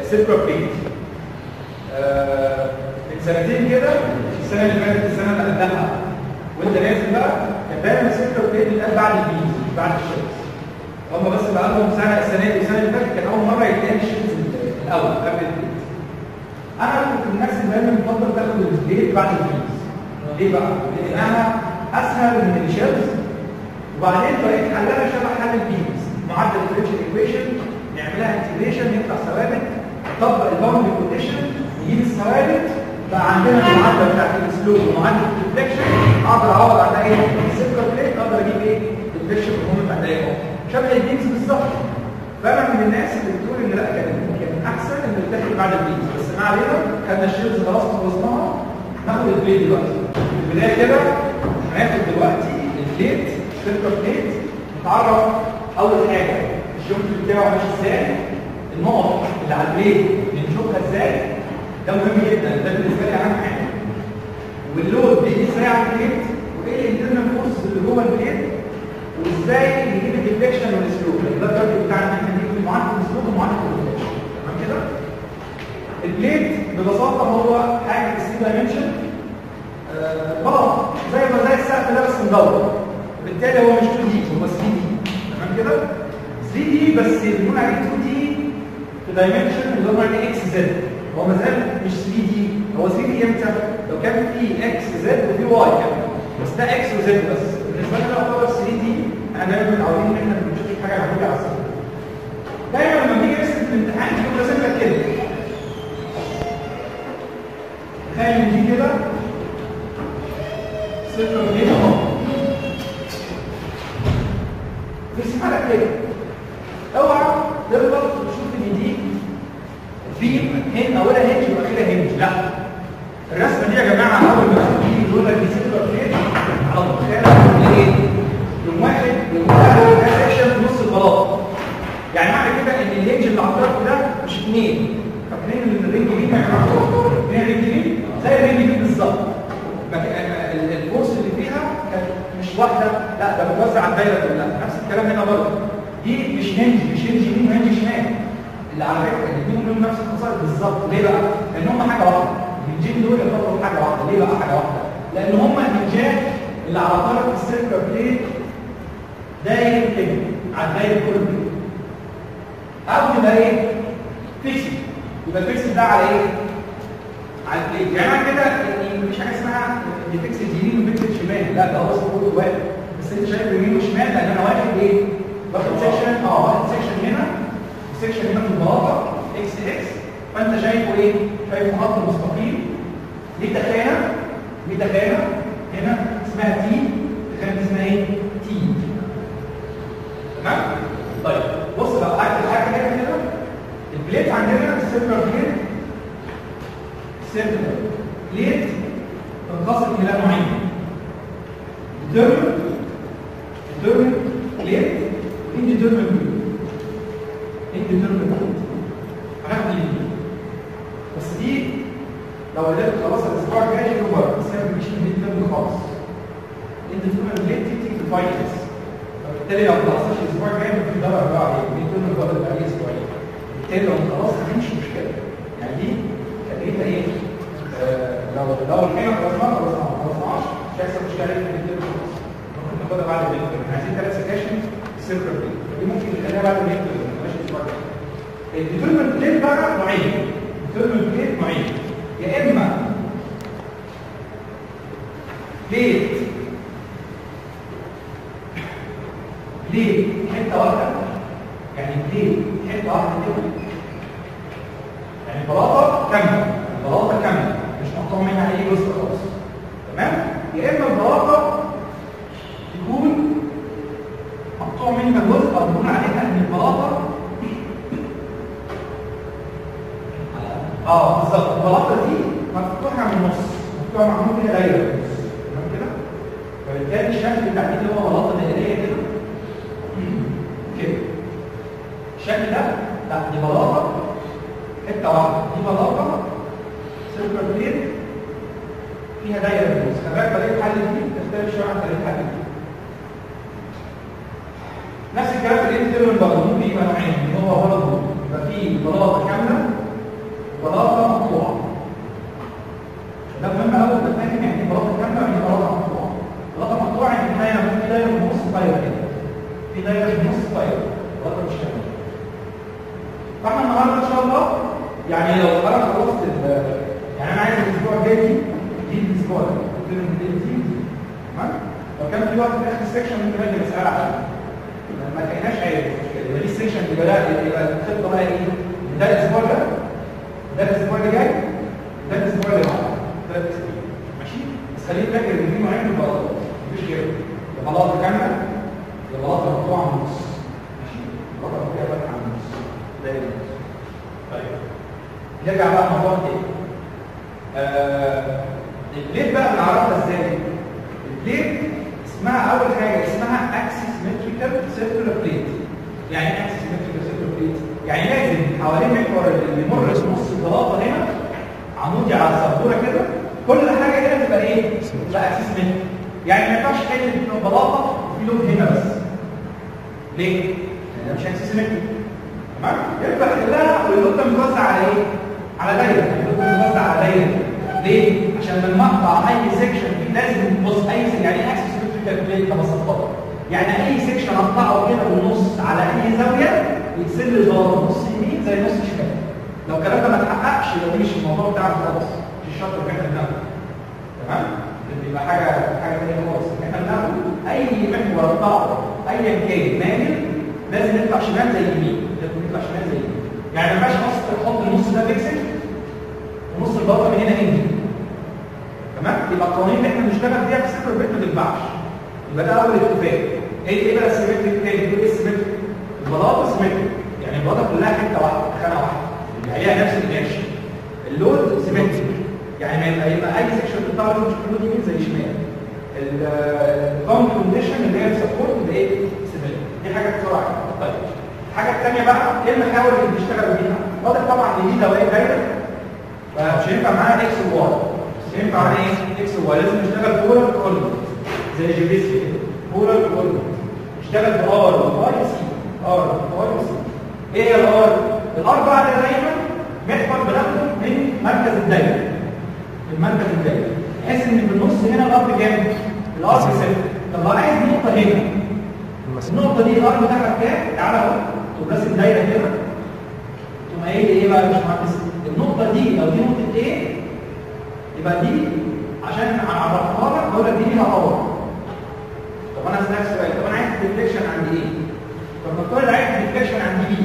سيلفر بليت من سنتين كده السنه اللي فاتت السنه اللي قبلها وانت نازل بقى كان دايما سيلفر بليت بيتقال بعد البيز مش بعد الشمس هم بس بقى لهم سنه السنه دي والسنه اللي فاتت كان اول مره يتقال الشمس الاول قبل البيز انا كنت من الناس اللي دايما بفضل تاخد البليت بعد البيز ليه بقى؟ لانها اسهل من الشمس وبعدين طريقه حلها شبه حل البيز معدل الديفرنشال ايكويشن نعملها انتجريشن نطلع ثوابت نطبق الباوندري كونديشن نجيب الثوابت بقى عندنا المعدل بتاعت السلوب ومعدل الديفليكشن اقدر اعوض على ايه؟ السيلفر بليت اقدر اجيب ايه؟ الديفليكشن بالهم بتاع ده شبه البيز بالظبط فانا من الناس اللي بتقول ان لا كان كان احسن ان نتاخد بعد البيز بس ما علينا خدنا الشيلز خلاص خلصناها ناخد البليت دلوقتي في البدايه كده هناخد دلوقتي البليت سيلفر بليت نتعرف اول حاجه الجمله بتاعه ماشي ازاي النقط اللي على البليت بنشوفها ازاي ده مهم جدا ده بالنسبه لي اهم حاجه واللود بيجي ازاي على البليت وايه الانترنال فورس اللي جوه البليت وازاي نجيب الديفليكشن والسلوك ده الدرجه بتاعنا ان احنا نجيب معدل السلوك ومعدل الديفليكشن تمام كده البليت ببساطه هو حاجه في 3 دايمنشن بلاط زي ما زي السقف ده بس مدور بالتالي هو مش 2 دي هو 3 دي تمام كده 3 دي بس بنقول عليه 2 دي في دايمنشن اللي هو عليه اكس زد هو ما زال مش 3 دي هو 3 دي امتى لو كان في اكس زد وفي واي كمان بس ده اكس وزد بس بالنسبه لنا يعتبر 3 دي احنا دايما متعودين ان احنا بنشوف حاجه موجوده على السطح دايما لما تيجي ترسم في الامتحان يكون راسم لك كده تخيل ان دي كده صفر جنيه اهو ترسمها لك كده اوعى تغلط وتشوف ان دي في هن اولها هنج واخرها هنج لا الرسمه دي يا جماعه اول ما تيجي يقول لك دي صفر جنيه على طول خيالك ايه؟ يوم واحد يوم واحد ده سكشن في نص البلاط يعني معنى كده ان الهنج اللي على الطرف ده مش اثنين فاكرين ان الرينج بي يا جماعه اثنين رينج بي زي الرينج بي بالظبط الفورس اللي فيها كانت مش واحده لا ده متوزع على الدايره كلها نفس الكلام هنا برضه دي مش هنج مش هنج يمين وهنج شمال اللي على فكره الاثنين لهم نفس الخصائص بالظبط ليه بقى؟ لان هم حاجه واحده الهنجين دول يعتبروا حاجه واحده ليه بقى حاجه واحده؟ لان هم الهنجات اللي على طرف السيركل بليت داير كده على الداير كله او يبقى ايه؟ فيكسد يبقى الفيكسد ده على ايه؟ على البليت يعني معنى كده ان مفيش حاجه اسمها ان فيكسد يمين وفيكسد شمال لا ده هو اسمه واحد بس انت شايف يمين وشمال لان انا واخد ايه؟ واخد سيكشن اه واخد سيكشن هنا وسيكشن هنا في البلاطه اكس اكس فانت شايفه ايه؟ شايفه خط مستقيم ليه تخانه؟ ليه تخانه؟ هنا اسمها تي تخانه اسمها ايه؟ تي تمام؟ طيب بص بقى حاجه حاجه هنا كده البليت عندنا السيركل بليت السيركل بليت تنقسم الى نوعين ديترمن ديترمن بليت وانديترمن بليت انديترمن بليت هناخد دي بس دي لو قدرت خلاص الاسبوع الجاي يبقى بره بس هي مش انديترمن خالص الانديترمن بليت تيجي في الفاينلز فبالتالي لو ما خلصتش الاسبوع الجاي مفيش ضرر بقى عليه الانديترمن فاضل بقى اسبوعين بالتالي لو خلاص مش مشكله يعني دي تقريبا ايه آه لو لو الحين خلصناها خلصناها ما خلصناش مش هيحصل مشكله في الانديترمن خلاص ممكن ناخدها بعد الانترم عايزين ثلاث سكاشن سيركل بليت دي ممكن نخليها بعد الانترم ماشي الاسبوع الجاي الديترمن بليت بقى نوعين الديترمن بليت نوعين يا اما بليت ليه حته واحده يعني ليه حته واحده كده يعني بلاطه كامله بلاطه كامله مش مقطوع منها اي جزء خالص تمام يا اما البلاطه تكون مقطوع منها جزء او بنقول عليها ان البلاطه اه بالظبط البلاطه دي مفتوحه من النص مفتوحه معمول فيها دايره في النص تمام كده فبالتالي الشكل بتاع دي اللي هو بلاطه دائريه كده كده الشكل ده لا دي بلاطه حته واحده دي بلاطه سيركل بليت فيها دايره في النص خلي بالك طريقه الحل دي تختلف شويه عن طريقه الحل دي نفس الكلام في الانترنال برضه ممكن يبقى نوعين ان هو برضه يبقى فيه بلاطه كامله فاحنا النهارده ان شاء الله يعني لو انا خلصت ال- يعني انا عايز الاسبوع الجاي دي دي الاسبوع ده قلت لهم دي دي دي تمام لو كان في وقت في اخر السكشن ممكن اجي مساله عشان ما كانهاش عيب مش مشكله يبقى دي السكشن يبقى ده يبقى الخطه بقى ايه؟ ده الاسبوع ده ده الاسبوع اللي جاي ده الاسبوع اللي بعده ده الاسبوع ماشي بس خليك فاكر ان في نوعين من البلاطات مفيش غيره يا بلاطه كامله يا بلاطه مقطوعه من النص ماشي بلاطه مقطوعه بقى عن النص ده النص طيب نرجع بقى لموضوع تاني آه البليد بقى بنعرفها ازاي؟ البليد اسمها اول حاجه اسمها اكسس متريكال سيركولار بليد يعني ايه اكسس متريكال سيركولار بليد؟ يعني لازم حوالين محور اللي بيمر في نص البلاطه هنا عمودي على السبوره كده كل حاجه هنا تبقى ايه؟ تبقى اكسس متريكال يعني ما ينفعش حته بلاطه وفي لون هنا بس ليه؟ لان ده مش اكسس متريكال تمام؟ ينفع كلها واللون ده متوزع على ايه؟ على دايره اللون ده متوزع على دايره ليه؟ عشان من مقطع اي سيكشن لازم بص اي سيكشن يعني ايه اكسس متريكال بليد كبساطه يعني اي سيكشن اقطعه كده بالنص على اي زاويه يتسل البلاطه نص يمين زي نص شمال لو الكلام ده ما اتحققش يبقى مش الموضوع بتاعك خالص مش الشرط اللي احنا بنعمله تمام؟ بيبقى حاجه حاجه ثانيه خالص احنا بنعمل اي محور اقطعه ايا كان مايل لازم يطلع شمال زي يمين لازم يطلع شمال زي يمين يعني ما ينفعش نص تحط النص ده بيكسل ونص البلاطه من هنا هندي تمام يبقى القوانين اللي احنا بنشتغل بيها في السفر البيت ما تنفعش يبقى ده اول اتفاق ايه ايه بقى السيمتريك التاني ايه السيمتريك البلاطه سيمتريك يعني البلاطه كلها حته واحده خانه واحده يبقى عليها نفس القرش اللود سيمتريك يعني ما يبقى يبقى اي سكشن بتاع مش كله يمين زي شمال الكون كونديشن اللي هي السبورت اللي ايه سيمتريك دي حاجه بسرعه طيب الحاجه الثانيه بقى ايه المحاور اللي بنشتغل بيها واضح طبعا ان دي دوائر دايره فمش هينفع معانا اكس وواي مش هينفع معانا ايه اكس وواي لازم نشتغل بولر كولوم زي جيبيسي كده بولر كولوم نشتغل بار وواي سي ار واي وسي ايه هي الار الار بقى ده دايما محور بناخده من مركز الدايره من مركز الدايره بحيث ان في النص هنا الار جامد الار بصفر طب لو عايز نقطه هنا النقطه دي الار بتاعها كام تعالى اهو تقوم راسم دايره كده تقوم قايل لي ايه بقى يا باشمهندس النقطه دي لو دي نقطه ايه يبقى دي عشان اعرفها لك بقول لك دي ليها باور طب انا اسالك سؤال طب انا عايز ديفليكشن عند ايه طب نفترض عايز ديفليكشن عند بي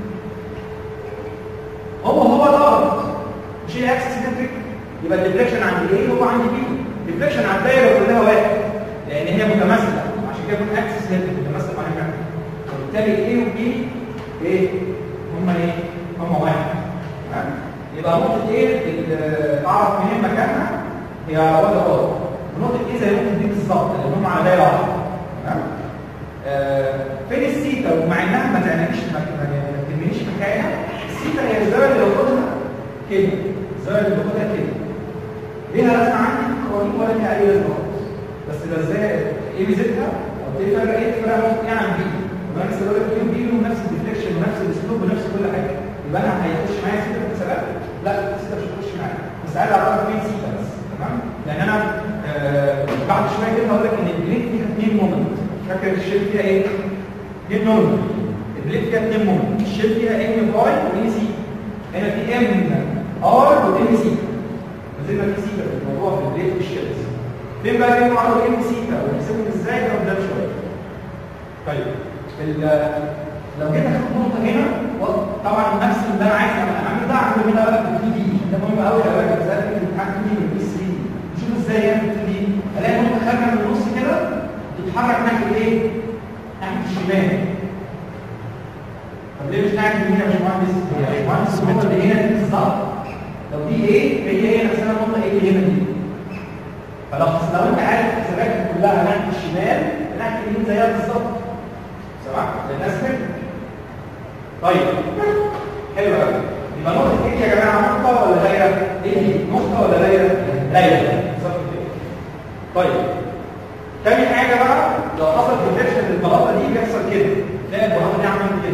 هو هو ضغط مش هي اكسس سيمتريك يبقى الديفليكشن عند ايه هو عند بي الديفليكشن على الدايره كلها واحد لان هي متماثله عشان كده بنقول اكسس سيمتريك متماثله مع بعض وبالتالي ايه وبي ايه هما ايه هما واحد تمام يبقى نقطه ايه اللي اعرف منين مكانها هي ولا غلط نقطه ايه زي نقطه دي بالظبط لان هم على دايره واحده تمام آه فين السيتا ومع انها ما تعملش ما تهمنيش مكانها السيتا هي الزاويه اللي باخدها كده الزاويه اللي باخدها كده ليها لازمه عندي في القوانين ولا ليها اي لازمه خالص بس ده ازاي ايه ميزتها او ايه فرق ايه فرق ايه عن بي يبقى انا بقول لك ايه بي له نفس الديفليكشن ونفس الاسلوب ونفس كل حاجه يبقى انا هيخش معايا سيتا في الحسابات لا السيتا مش هتخش معايا بس عايز اعرف فين سيتا بس تمام لان انا آه بعد شويه كده هقول لك ان البليت فيها اثنين مومنت فاكر الشيل فيها ايه؟ اثنين نورمال البليت فيها اثنين مومنت الشيل فيها ام باي وان سي هنا في ام ار وام سي نزلنا في سيتا في الموضوع في البليت في الشيلز فين بقى ام ار وام سيتا ونحسبهم ازاي ده قدام شويه طيب لو جيت اخد نقطه هنا طبعا نفس اللي انا عايز اعمله ده اعمله هنا بقى في 2 دي ده مهم قوي يا ولاد ازاي في الامتحان 2 دي والبي 3 دي نشوف ازاي يعني 2 دي الاقي نقطه خارجه من النص كده تتحرك ناحيه ايه؟ ناحيه الشمال طب ليه مش ناحيه اليمين يا باشمهندس؟ يا باشمهندس النقطه اللي هنا دي بالظبط لو دي ايه هي هي نفسها النقطه ايه اللي هنا دي فلو لو انت عارف حساباتك كلها ناحيه الشمال ناحيه اليمين زيها بالظبط سمعت؟ للناس طيب حلو قوي يبقى نقطه ايه يا جماعه نقطه ولا دايره؟ ايه نقطه ولا دايره؟ دايره بالظبط كده طيب تاني حاجه بقى لو حصل ديفليكشن للبلاطه دي بيحصل كده تلاقي البلاطه دي عملت كده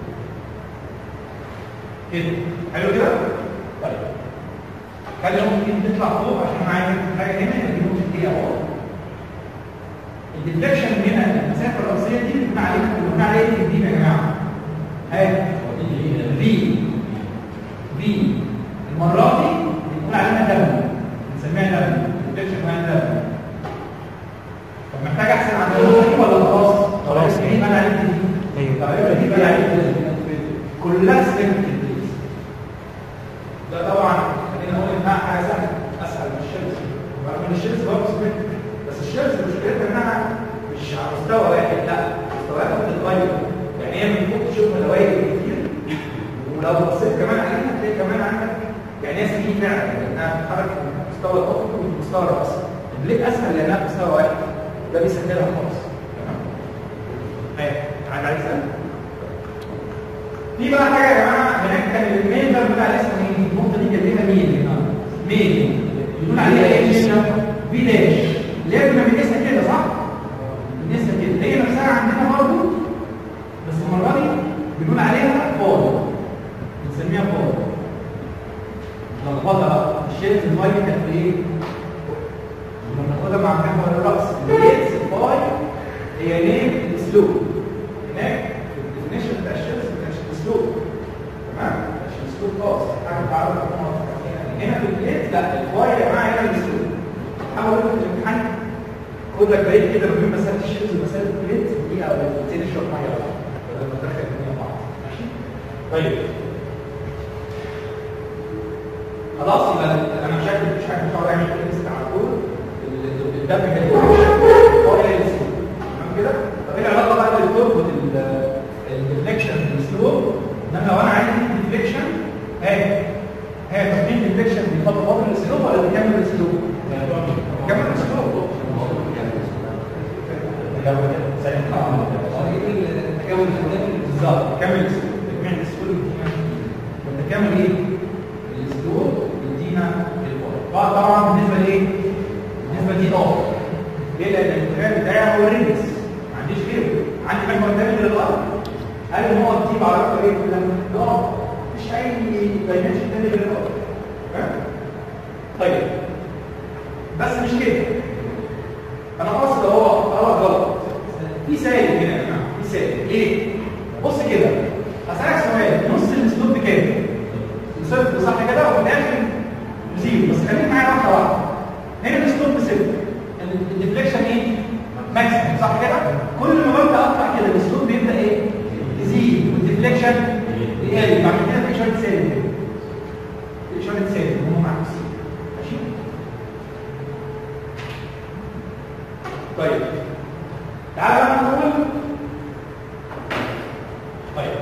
كده حلو كده؟ طيب خلي نقطه دي تطلع فوق عشان انا عايز حاجه هنا دي نقطه ايه اهو الديفليكشن هنا المسافه الرئيسيه دي بنقول عليها بنقول عليها دي يا جماعه ها الري سيمتري بليز ده طبعا خلينا نقول انها حاجه سهله اسهل من الشمس رغم ان الشمس برضه سيمتري بس الشمس مشكلتها انها مش على مستوى واحد لا مستوياتها بتتغير يعني هي من فوق تشوف دوائر كتير ولو بصيت كمان عليها هتلاقي كمان عندك يعني هي سكين فعلا لانها بتتحرك من مستوى الافق ومستوى الراس البليد اسهل لانها في مستوى واحد ده بيسهلها خالص تمام ايه عايز عايز اسال في بقى حاجه يا جماعه هناك كان المين ده بتاع اسمه ايه النقطه دي كان ليها مين مين بنقول عليها ايه في داش اللي هي كنا بنقيسها كده صح بنقيسها كده هي نفسها عندنا برضه بس المره دي بنقول عليها فول بنسميها فول لخبطه بقى الشيلز الفاي كانت في ايه لما ناخدها مع محور الراس اليتس الفاي هي نيم الاسلوب هناك في الديفينيشن بتاع الشيلز ما كانش الاسلوب تمام مش الاسلوب خالص حاجه تعرف يعني هنا في البيت لا الفاي يا جماعه هنا الاسلوب حاول في الامتحان خد لك بريك كده ما بين مساله الشيلز ومساله البيت دقيقه او دقيقتين اشرب ميه ولا حاجه لما تدخل الدنيا بعض ماشي طيب خلاص يبقى انا مش هكتب مش هكتب حوالي اعمل ليست على طول الدم كده هو اللي تمام كده طب ايه العلاقه بقى اللي بتربط الديفليكشن بالاسلوب ان انا لو انا عايز ديفليكشن هاي هي تقييم الديفليكشن بيفضل فضل الاسلوب ولا بيكمل الاسلوب؟ بيكمل الاسلوب بالظبط كمل الاسلوب تكمل الاسلوب يدينا تكمل ايه؟ الاسلوب يدينا الفار طبعا بالنسبه لايه؟ بالنسبه دي اه ليه؟ لان الامتحان بتاعي هو الرينكس ما عنديش غيره عندي حاجه تاني غير الارض هل النقط دي بعرفها ايه كلها؟ لا مفيش اي دايمنشن تاني غير الارض طيب بس مش كده انا قصد هو غلط غلط في سالب هنا يا جماعه في سالب ليه؟ بص كده هسألك سؤال نص الاسلوب بكام؟ صفر صح كده وفي الاخر زيرو بس خليك معايا واحده واحده هنا الاسلوب بصفر الديفليكشن ايه؟ ماكسيمم صح كده؟ كل ما ببدا اقطع كده الاسلوب بيبدا ايه؟ يزيد والديفليكشن يقل بعد كده في اشاره سالب كده في اشاره سالب هم معكوسين ماشي؟ طيب تعالى بقى نقول طيب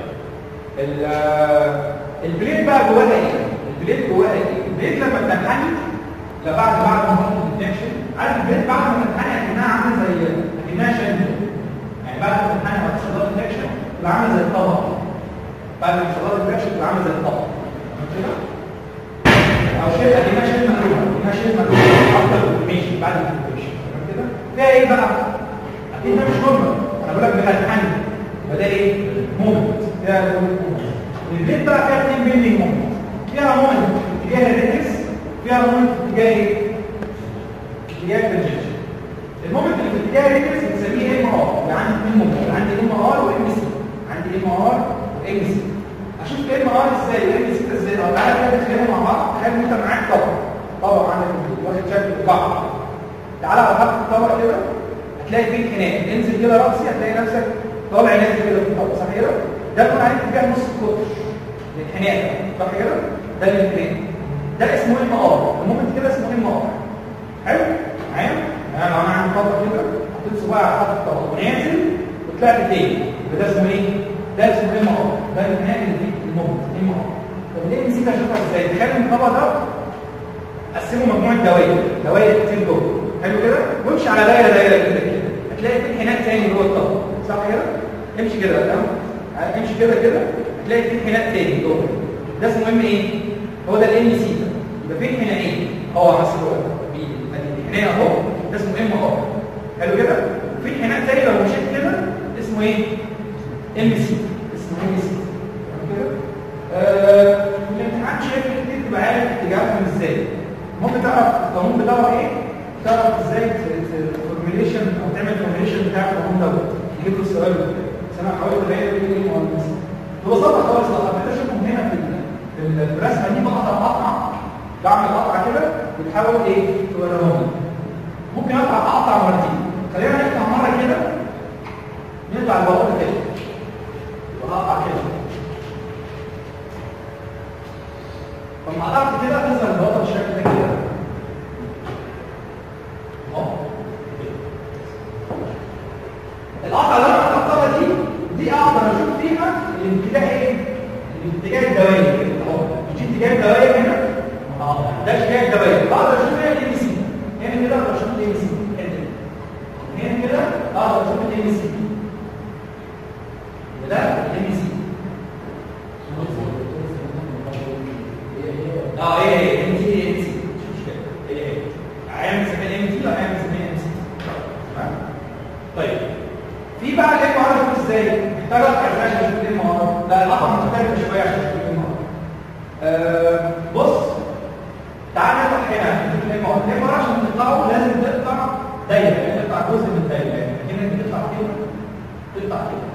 البليد بقى جواها ايه؟ البليد جواها ايه؟ البليد لما بتنحني لا بعد بعد ما نحط الديتكشن عارف البليد بعد ما تنحني اكنها عامله زي اكنها شنطه يعني بعد ما تنحني وقت صدار الديتكشن تبقى عامله زي الطبق بعد ما صدار الديتكشن تبقى عامله زي الطبق كده؟ او شيء اكنها شيء مقلوبه اكنها شيء مقلوبه افضل ماشي بعد الديتكشن تمام كده؟ فيها ايه بقى؟ اكيد ده مش نورمال انا بقول لك بتنحني فده ايه؟ مومنت فيها مومنت البيت بقى فيها اثنين بيندنج مومنت فيها مومنت اتجاه الريكس فيها مومنت اتجاه ايه؟ اتجاه الكونجكشن المومنت اللي في اتجاه الريكس بنسميه ام ار يبقى عندي اثنين مومنت عندي ام ار وام سي عندي ام ار وام سي اشوف الام ار ازاي والام سي ازاي او تعالى كده نتكلم مع بعض تخيل انت معاك طبق طبق عندك واخد شكل قاع تعالى على خط الطبق كده هتلاقي فيه انحناء انزل كده راسي هتلاقي نفسك طالع نازل كده في الطبق صح كده؟ ده بنقول عليه اتجاه نص القطر الانحناء صح كده ده الانحناء ده اسمه ام ار المومنت كده اسمه ام ار حلو معايا يعني لو انا عندي طبق كده حطيت صباعي على خط الطبق ونازل وطلعت تاني يبقى ده اسمه ايه ده اسمه ام ار ده الانحناء اللي فيه المومنت ام ار طب ليه نسيت اشوفها ازاي تخيل ان الطبق ده قسمه مجموعه دوائر دوائر كتير جوه حلو كده وامشي على دايره دايره كده كده هتلاقي في انحناء تاني جوه الطبق صح كده امشي كده تمام امشي كده كده هتلاقي في انحناء تاني جوه ده اسمه ام ايه هو ده الام سي يبقى في انحناءين اه بس هو الانحناء اهو ده اسمه ام ار حلو كده في انحناء تاني لو مشيت كده اسمه ايه ام سي اسمه ام سي تمام كده آه في الامتحان شايف كتير تبقى عارف اتجاهاتهم ازاي ممكن تعرف القانون بتاعه ايه تعرف ازاي فورميليشن او تعمل فورميليشن بتاع القانون دوت يجيب له السؤال بس انا حاولت ابين بين ايه مهندس ببساطه خالص لو هتشوفهم هنا في في الرسمه دي بقطع قطعه بعمل قطعه كده بتحاول ايه توريهم ممكن اقطع اقطع مرتين خلينا نقطع مره كده نقطع البلاطه كده وهقطع كده فلما قطعت كده تظهر البلاطه بالشكل ده كده اهو القطعه اللي انا قطعتها دي دي اقدر اشوف فيها الاتجاه ايه؟ الاتجاه الدوائري كده اهو مش اتجاه الدوائر هنا اه ده اتجاه الدوائر اقدر اشوف فيها الاي بي سي هنا كده اقدر اشوف الاي بي سي هنا هنا كده اقدر اشوف الاي بي سي وده الاي بي سي اه ايه ايه ام تي ام سي مش مشكله ايه ايه عام نسميها ام تي ولا عام نسميها ام سي تمام طيب في بقى الام ار ازاي محتاجه ارجع اشوف الام ار لا الرقم مختلف شويه عشان اشوف الام ار بص تعال نفتح هنا نشوف الام ار الام ار عشان تطلعه لازم تقطع دايره تقطع جزء من الدايره يعني هنا بتطلع كده تقطع كده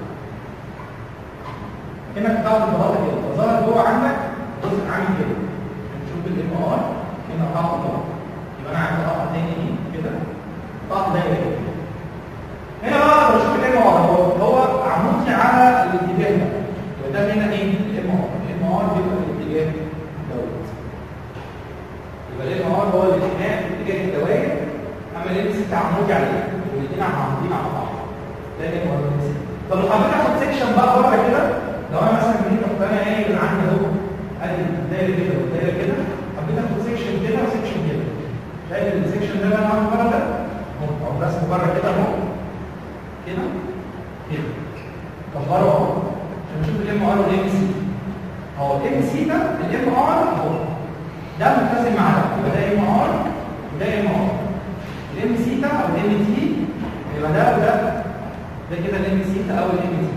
هنا بتاخد البلاطه كده فظهر جوه عندك جزء عامل كده نشوف الام ار هنا قطع طبعا يبقى انا عندي قطع تاني دي كده قطع دايره كده هنا بقى اقدر اشوف الام ار هو هو عمودي على الاتجاه ده يبقى ده هنا ايه الام ار الام ار بيبقى الاتجاه دوت يبقى الام ار هو الاتجاه اتجاه الدوائر اما الام سي عمودي عليه والاثنين عموديين على بعض ده الام ار طب لو حبيت اخد سيكشن بقى بره كده لو انا مثلا جيت رحت انا قايل عندي اهو ادي الدايره كده والدايره كده حبيت اخد سيكشن كده وسيكشن كده شايف السيكشن ده اللي انا عامله بره ده اهو او رسمه بره كده اهو كده كده كبره اهو عشان نشوف الام ار والام سي اهو الام سي ده الام ار اهو ده ملتزم مع ده يبقى ده ام ار وده ام ار الام سي او الام تي يبقى ده وده ده كده الام سي او الام تي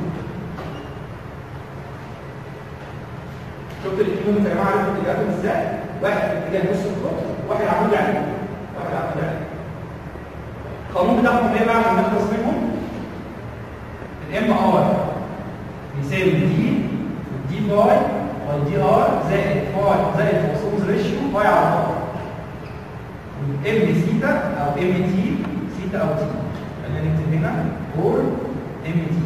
شفت الاثنين يا جماعه عرفوا اتجاهاتهم ازاي؟ واحد في اتجاه نص الخط واحد عمود عليه واحد عمود عليه القانون بتاعهم ايه بقى عشان نخلص منهم؟ الام ار بيساوي دي دي باي دي ار زائد باي زائد فوسفوز ريشيو باي على ار ام سيتا او ام تي سيتا او تي خلينا نكتب هنا اور ام تي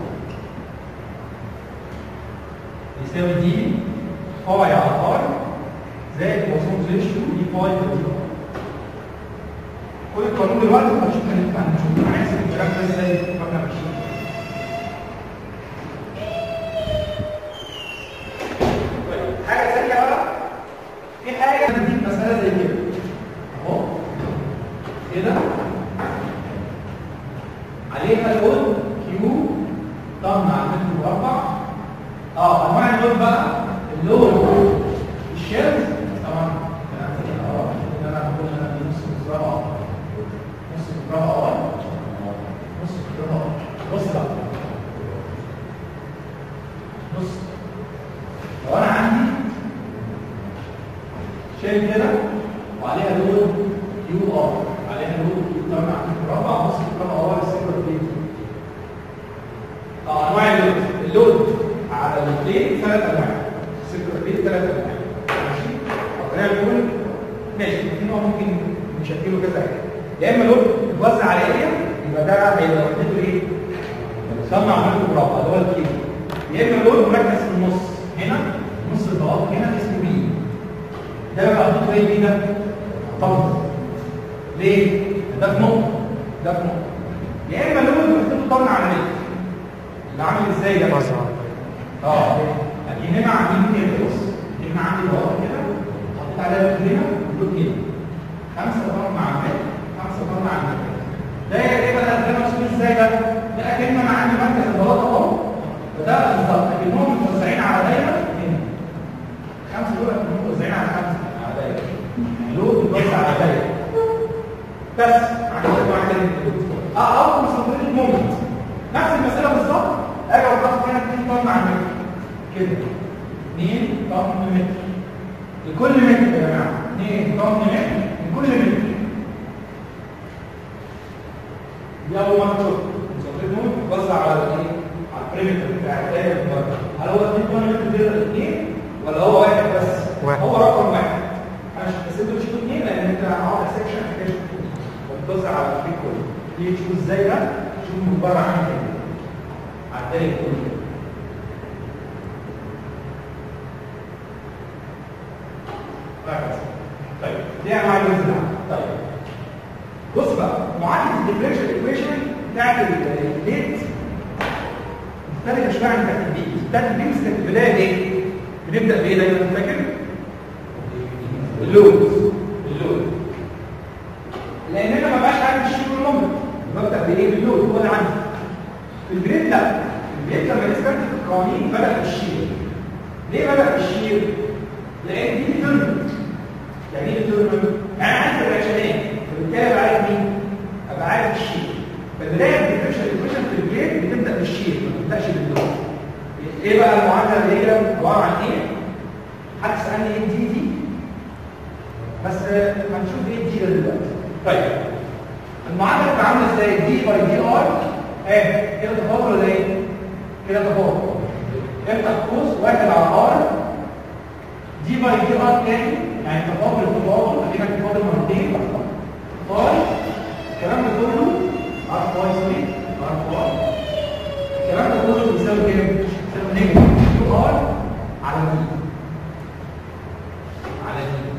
يساوي دي باي على ار زائد فوسفوز ريشيو دي باي دي ار كل القانون دلوقتي هنشوف هنشوف هنحسب الكلام ده ازاي واحنا ماشيين حاجه ثانيه بقى في حاجه دي مساله زي كده اهو كده عليها لود كيو ضمن على المتر مربع اه انواع اللود بقى اللود الشيلز طبعا اه انا بقول انا نص مزرعه نص مزرعه اه نص مزرعه بص بقى بص لو انا عندي شايف كده وعليها لود يو ار عليها لود يو طبعا مربع نص مربع ار السيلفر بليت اه انواع اللود اللود على البليت ثلاث انواع السيلفر بليت ثلاث انواع ماشي خلينا نقول ماشي في نوع ممكن نشكله كذا حاجه يا اما لود متوزع على اريا يبقى ده هيبقى وحدته ايه؟ صنع عملته مربع اللي هو الكيلو يا اما لود مركز في النص هنا نص البلاط هنا اسمه بي ده بقى حطيته ايه بي ده؟ طب ليه؟ ده في نقطه ده في نقطه يا اما لود محطوط طن على متر اللي عامل ازاي ده؟ اه يعني هنا عاملين كده بص هنا عندي بلاط كده حطيت عليها لود هنا ولود هنا خمسه طن مع متر خمسه طن مع متر ده ايه بقى ده مسؤول ازاي ده؟ ده اكن انا عندي مركز البلاط اهو وده بالظبط لكنهم متوزعين على دايره هنا خمسه دول متوزعين على خمسه على دايره لود متوزع على دايره بس عشان تبقى عندك اه او مستقبل المومنت نفس المساله بالظبط اجي احط هنا 2 طن على المتر كده 2 طن متر لكل متر يا جماعه 2 طن متر لكل متر دي اول مره تشوفها مستقبل المومنت متوزع على الايه؟ على البريمتر بتاع الدايره بتاعته هل هو 2 طن متر دي الاثنين ولا هو واحد بس؟ واحد. هو رقم واحد انا مش بس انتوا تشوفوا اثنين لان انت عامل سكشن حكايه وبتوزع على الفريق كله تيجي تشوف ازاي ده تشوف من بره عامل ايه على الدايره كله وهكذا طيب دي انواع اللوز اللي عندي. طيب بص بقى معادله الديفرنشال ايكويشن بتاعت البيت مختلفه شويه عن بتاعت البيت بتاعت البيت كانت البدايه ايه؟ بنبدا بايه دايما فاكر؟ اللود اللود لان انا ما بقاش عارف الشيء والمومنت ببدا بايه؟ باللود هو اللي عندي في البريد لا البريد لما نسبت في القوانين بدا بالشير ليه بدا بالشير؟ لان دي ديترمنت يعني ايه ديترمنت؟ يعني عارف الرياكشنات فبالتالي ابقى عارف مين؟ ابقى عارف الشير فالبدايه بالديفرنشال ايكويشن في البريد بتبدا بالشير ما بتبداش باللود ايه بقى المعادله اللي هي عباره عن ايه؟ حد سالني ايه دي دي بس هنشوف ايه دي دلوقتي طيب المعادله بتبقى عامله ازاي دي باي دي ار ايه كده تفاضل ولا ايه كده تفاضل افتح قوس واحد على ار دي باي دي ار تاني يعني تفاضل التفاضل ادينا تفاضل مرتين باي الكلام ده كله ار باي سوري ار باي الكلام ده كله بيساوي كام بيساوي نيجاتيف كيو ار على دي على دي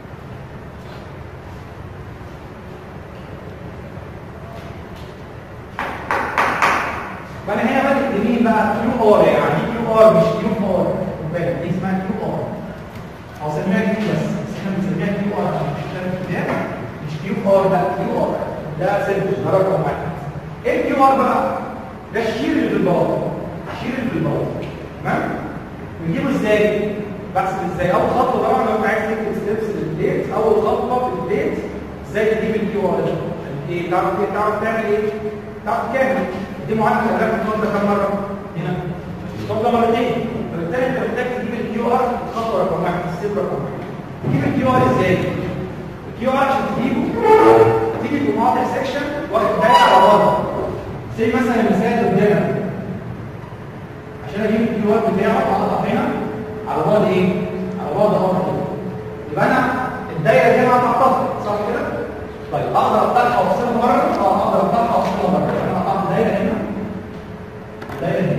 فانا هنا بدأت بمين بقى كيو ار يعني كيو ار مش كيو ار بالك دي اسمها كيو ار او سميها كيو بس بس احنا بنسميها كيو ار مش كيو ار لا كيو ار ده سيمبل ده رقم واحد ايه الكيو ار بقى ده الشير اللي في البلاط الشير اللي في البلاط تمام بنجيبه ازاي بحسب ازاي اول خطوه طبعا لو انت عايز تكتب ستيبس للبليت اول خطوه في البليت ازاي تجيب الكيو ار ده ايه تعرف ايه تعرف تعمل ايه تعرف كامل دي معادله خلاك تفضل كم مره هنا تفضل مرتين فبالتالي انت محتاج تجيب الكيو ار خطوه رقم واحد ستيب رقم واحد تجيب الكيو ار ازاي الكيو ار عشان تجيبه تيجي في مواضع سيكشن واخد دايره على وضع زي مثلا المثال قدامك عشان اجيب الكيو ار بتاعه اقطع هنا على بعد ايه على بعد ار يبقى انا الدايره دي انا هقطعها صح كده طيب اقدر اقطعها واوصلها مره اه اقدر اقطعها واوصلها مره انا قطعت دايره هنا دايره هنا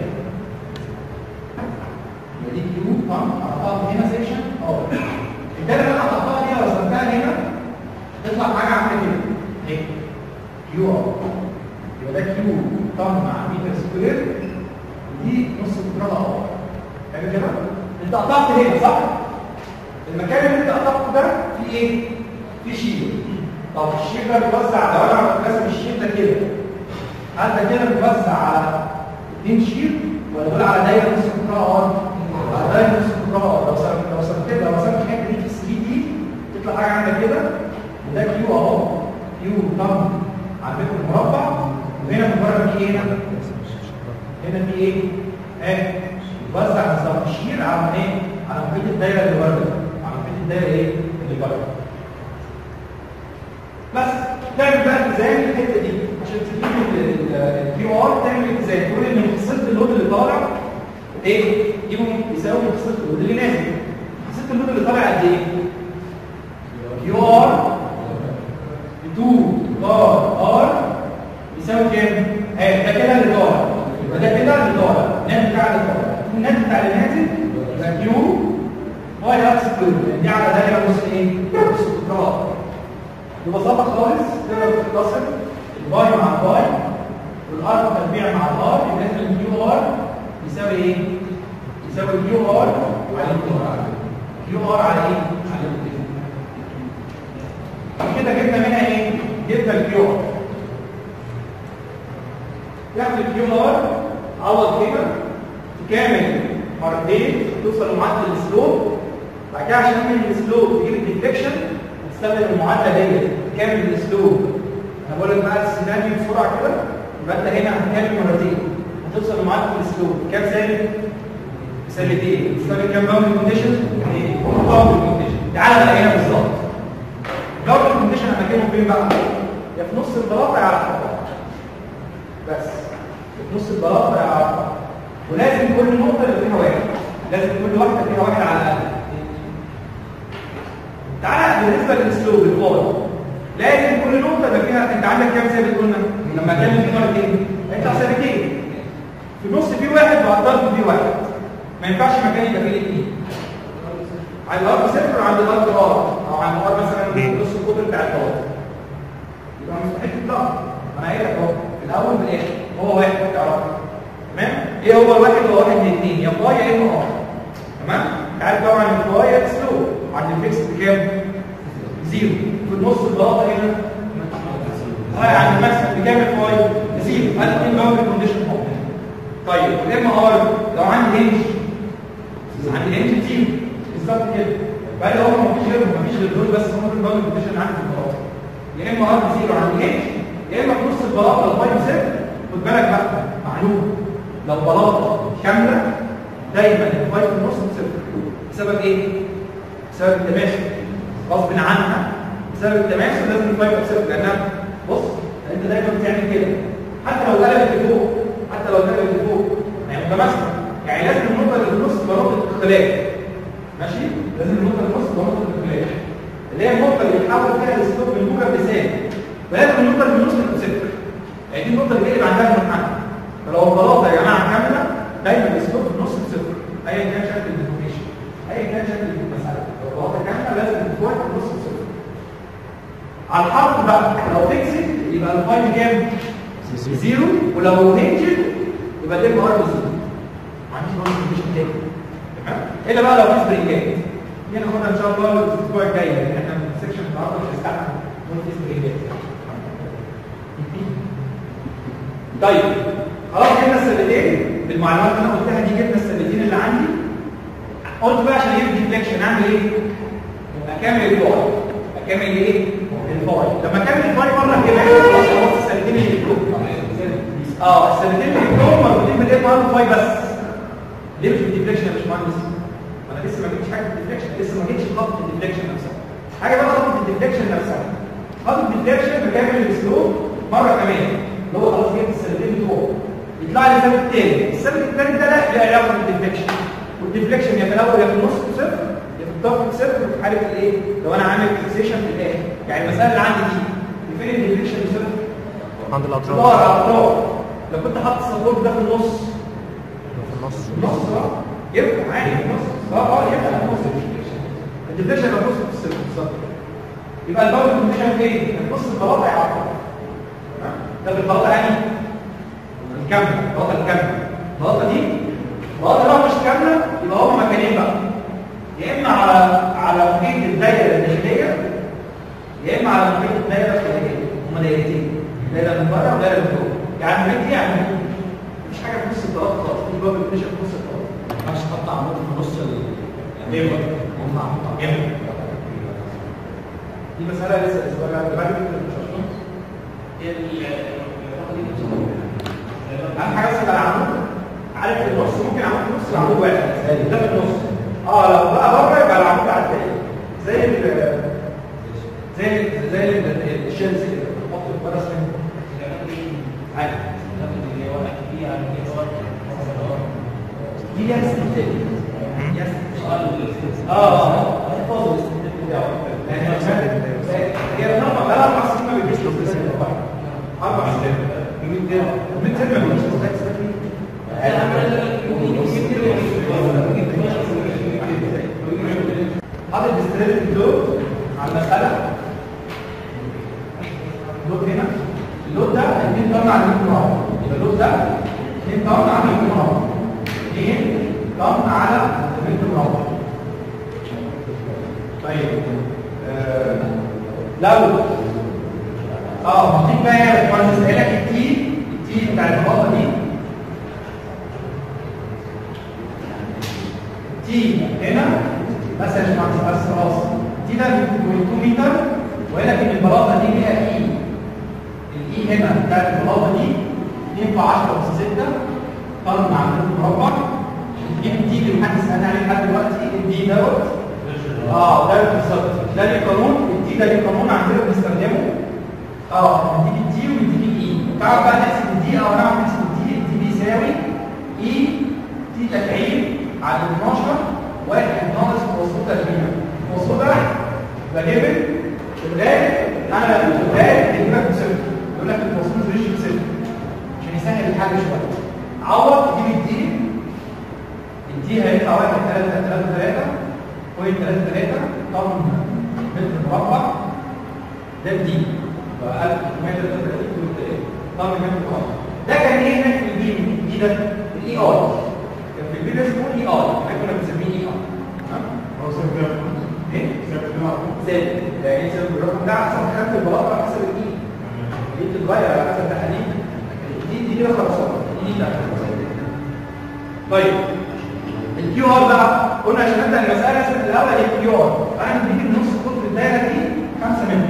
يبقى دي كيو طبعا قطعت هنا سيكشن اه الدايره اللي انا قطعتها دي لو رسمتها هنا تطلع حاجه عامله كده اهي كيو ار يبقى ده كيو طن مع متر سكوير ودي نص قطرها ار حلو كده انت قطعت هنا صح المكان اللي انت قطعته ده فيه ايه فيه شيل طب الشيل ده بيوزع لو انا رسم الشيل ده كده هل ده كده بيوزع على اثنين شيل ولا دول على دايره نص قطرها ار على دايره نص قطرها ار لو سمت لو سمت كده لو سمت الحته دي في 3 دي تطلع حاجه عندك كده وده كيو اهو كيو طن على متر مربع وهنا مجرد في ايه هنا هنا في ايه اه بيوزع بالظبط الشيل على ايه على محيط الدايره اللي بره على محيط الدايره ايه اللي بره بس تعمل بقى ميزان الحته دي عشان تجيب الكيو ار تعمل ميزان تقول ان متوسط اللود اللي طالع ايه يجيبه يساوي متوسط اللود اللي نازل متوسط اللود اللي طالع قد ايه كيو ار 2 بار ار يساوي كام اه ده كده اللي طالع يبقى ده كده اللي طالع الناتج بتاع اللي طالع الناتج بتاع اللي نازل يبقى كيو باي ار سكوير دي على دايره نص ايه نص قطرات ببساطه خالص تقدر تختصر الباي مع الباي والار تربيع مع الار يبقى الكيو ار يساوي ايه يساوي الكيو ار على الكيو ار كيو ار على ايه على الكيو كده جبنا منها ايه جبنا الكيو ار تاخد الكيو ار عوض كده تكامل مرتين توصل لمعدل السلوب بعد كده عشان تعمل السلوب تجيب الديفليكشن تستخدم المعادله ديت تكامل الاسلوب انا بقول لك بقى السيناريو بسرعه كده يبقى انت هنا هتكامل مرتين هتوصل لمعادله الاسلوب كام سالب سالبين تستخدم كام باوند كونديشن ايه باوند كونديشن تعالى بقى هنا بالظبط باوند كونديشن اماكنهم فين بقى يا في نص البلاطه يا على الخط بس في نص البلاطه يا على الخط ولازم كل نقطه يبقى فيها واحد لازم كل واحده فيها واحد على الاقل تعالى بالنسبه للاسلوب الفاضي لازم كل نقطه يبقى فيها انت عندك كام ثابت قلنا لما كان في مرتين هيطلع ثابتين في النص في واحد وعلى الطرف في واحد ما ينفعش مكان يبقى فيه الاثنين عند الار صفر وعند الار ار او عند الار مثلا نص القطر بتاع الطاقه يبقى مستحيل تطلع انا قايل لك اهو في الاول وفي الاخر هو واحد تعرف تمام ايه هو الواحد هو واحد من اثنين يا باي يا اما ار تمام انت عارف طبعا الفوايد سلو عند الفيكس بكام؟ زيرو في النص البلاطه هنا اه عند الماكسيمم بكام الفوايد؟ زيرو هذا اثنين باوندري كونديشن طيب الام ار لو عندي هنج عندي هنج زيرو بالظبط كده بقى لي هو مفيش غيرهم مفيش غير دول بس هم دول الباوندري كونديشن عندي في البلاطه يا اما ار زيرو عند هنج يا اما في نص البلاطه الفايف صفر خد بالك بقى معلومه لو بلاطه كامله دايما الفايف في النص صفر بسبب ايه؟ بسبب التماسك غصب عنها بسبب التماسك لازم الفايف صفر لانها بص انت دايما بتعمل كده حتى لو قلبت لفوق حتى لو قلبت لفوق هي متماسكه يعني لازم النقطه اللي في النص تبقى نقطه اختلاف ماشي؟ لازم النقطه اللي في النص تبقى نقطه اختلاف اللي هي النقطه اللي بتحول فيها الستوب من موجب لسالب ولازم النقطه اللي في النص تبقى صفر يعني دي النقطه اللي بيقلب عندها المنحنى فلو البلاطه يا جماعه كامله دايما الستوب في النص بصفر ايا كان شكل الديفورميشن ايا كان شكل المساله لو البلاطه كامله لازم الفوق في النص بصفر على الحرف بقى لو فيكسد يبقى الفايل كام؟ زيرو ولو هنجد يبقى الام ار بزيرو ما عنديش برضه مفيش تاني تمام الا بقى لو في سبرينجات دي هناخدها ان شاء الله الاسبوع الجاي لان احنا في السكشن النهارده مش هنستحمل نقول في سبرينجات طيب خلاص جبنا السلتين بالمعلومات اللي انا قلتها دي جبنا السلتين اللي عندي قلت بقى عشان يبقى ديفليكشن اعمل ايه؟ اكمل الفاي اكمل ايه؟ الفاي لما اكمل الفاي مره كده خلاص خلاص السلتين اللي يبقوا اه السلتين اللي يبقوا مربوطين بالايه ار فاي بس ليه مش بالديفليكشن يا باشمهندس؟ ما انا لسه ما جبتش حاجه بالديفليكشن لسه ما جبتش خط الديفليكشن نفسها حاجه بقى خط الديفليكشن نفسها خط الديفليكشن بكامل الاسلوب مره كمان اللي هو خلاص جبت السلتين بتوعه يطلع لي السلك الثاني السلك الثاني ده لا له علاقه بالديفليكشن والديفليكشن يا في الاول يا في النص صفر يا في الطرف صفر في حاله الايه لو انا عامل فيكسيشن في الاخر يعني المساله اللي عندي دي فين الديفليكشن صفر عند ظهر الاطراف على الاطراف لو كنت حاطط السبورت ده في النص في النص النص اه يبقى عادي في النص اه اه يبقى في النص الديفليكشن يبقى في النص في الصفر بالظبط يبقى الباور كونديشن فين؟ في نص البلاطه يعطل ده في البلاطه يعني الكامله البلاطه الكامله البلاطه دي البلاطه لو مش كامله يبقى هما مكانين بقى يا اما على على محيط الدايره الداخليه يا اما على محيط الدايره الخارجيه هما دايرتين دايره من بره ودايره من جوه يعني محيط دي يعني محيط دي. مفيش حاجه في نص البلاطه خالص في باب كونديشن في نص البلاطه مش خط عمود في نص ال ليه بقى؟ هم عمود جامد دي مساله لسه الاسبوع اللي بعد كده مش هشرحها اهم حاجه بس على العمود عارف في النص ممكن عمود في النص العمود واحد ده في النص اه لو بقى بره يبقى العمود على التاني زي ال زي ال زي ال- الشمس كده بتحط في بره سن عادي دي ليها استخدام ليها استخدام. اه احفظوا الاستخدام بتاعه يعني هي نورمال بقى اربع سنين ما بيجيش له اربع سنين من ده من ده ما بيجيش حاطط ديستريت اللود على المساله اللود هنا اللود ده 2 طن على 100 جرام يبقى اللود ده 2 طن على 100 جرام 2 طن على 100 جرام طيب آه، لو اه هديك بقى يا باشمهندس اسالك التي التي بتاع الخطه دي تي هنا مثلا يا باشمهندس بس خلاص تي ده 2 متر وهنا في البلاطه دي ليها اي الاي هنا بتاعت البلاطه دي 2 في 10 اس 6 طن على متر مربع تجيب التي اللي محدش سالنا عليه لحد دلوقتي الدي دوت اه ده بالظبط ده ليه قانون الدي ده ليه قانون عندنا بنستخدمه اه نديك الدي ونديك الاي تعرف بقى نحسب الدي او نعرف نحسب الدي الدي بيساوي اي تي تكعيب على 12 واحد ناقص مواصفات تربيع المواصفات ده بجيب الغالب انا الغالب بجيبك بصفر يقول لك المواصفات ريش بصفر عشان يسهل الحل شويه عوض تجيب الدي الدي هيطلع 1 3 3 3 0.001 طن متر مربع ده دي بقى 1333 كيلو تلاتة. طن متر مربع ده كان ايه هناك في الدي دي ده الاي اي كان في البي اسمه اي اي احنا كنا بنسميه اي اي هو سبب كده ايه؟ سبب كده زائد يعني سبب الرقم ده حسب خانه البلاطه على حسب الاي دي بتتغير على حسب التحاليل دي دي كده خلاص دي دي بتاعت طيب الكيو ار بقى قلنا عشان نبدا المساله لازم الاول هي الكيو ار انا بنجيب نص قطر الدايره دي 5 متر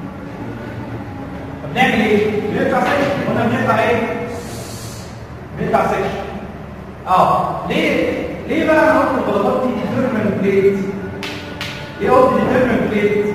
طب نعمل ايه؟ بنقطع سكشن قلنا بنقطع ايه؟ بنقطع سكشن اه ليه ليه بقى انا قلت البلاطات دي ديترمنت بليت ليه قلت ديترمنت بليت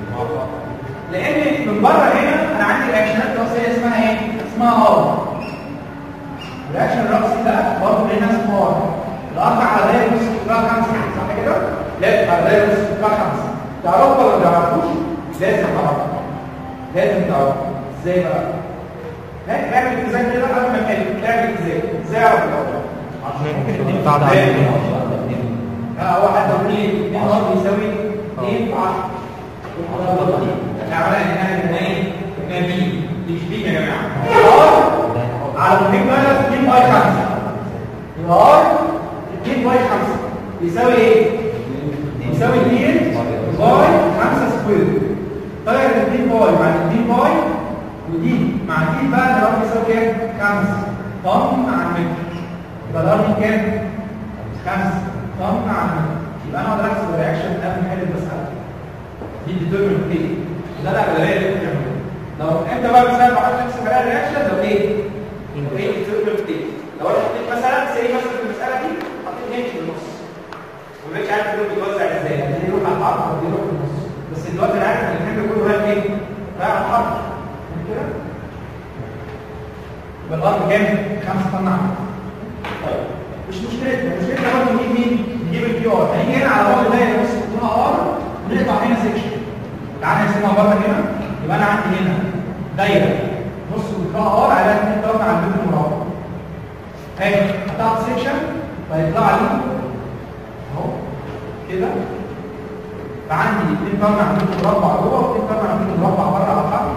لان من بره هنا انا عندي رياكشنات راسيه اسمها ايه اسمها ار الرياكشن الراسي ده برضه هنا اسمه ار الاربع على دايره نص قطرها خمسه صح كده لا على دايره نص قطرها خمسه تعرفوا ولا ما تعرفوش لازم تعرفوا لازم تعرفوا ازاي بقى ها اعمل اتزان كده قبل ما اتكلم اعمل اتزان ازاي اعرف الاول اتنين بعد على اتنين. ها هو حد يقول لي 2 ار يساوي 2 في 10 احنا عملنا انها انها ايه؟ انها بي دي مش بي يا جماعه ار على 2 ماينس 2 باي 5 ار 2 باي 5 يساوي ايه؟ يساوي 2 باي 5 سكوير طيب 2 باي مع 2 باي ودي مع دي بقى الار يساوي كام؟ 5 طن مع المتر يبقى الار دي كام؟ 5 طن مع المتر يبقى انا اقدر احسب الرياكشن قبل ما احل المساله دي ديترمنت ايه ده الاغلبيه اللي بتعمله لو انت بقى مثلا ما حدش يحسب عليها الرياكشن لو ايه لو ايه ديترمنت ايه لو انا حطيت مثلا زي مثلا في المساله دي حطيت هنش في النص وما بقتش عارف دول بيتوزع ازاي دي يروح على الحرف ودي يروح في النص بس دلوقتي انا عارف ان الحمل كله رايح ايه رايح على الحرف فهمت كده يبقى الارض كام 5 طن عمل طيب مش مشكلتنا مشكلتنا برضه نجيب مين نجيب الكيو ار هنيجي هنا على بعد دايره نص قطرها ار ونقطع هنا سيكشن تعالى نرسمها بره هنا يبقى انا عندي هنا دايره نص قطرها ار عليها 2 طن على المتر مربع اهي قطعت سيكشن فيطلع لي اهو كده فعندي 2 طن على المتر مربع جوه و2 طن على المتر مربع بره على الخط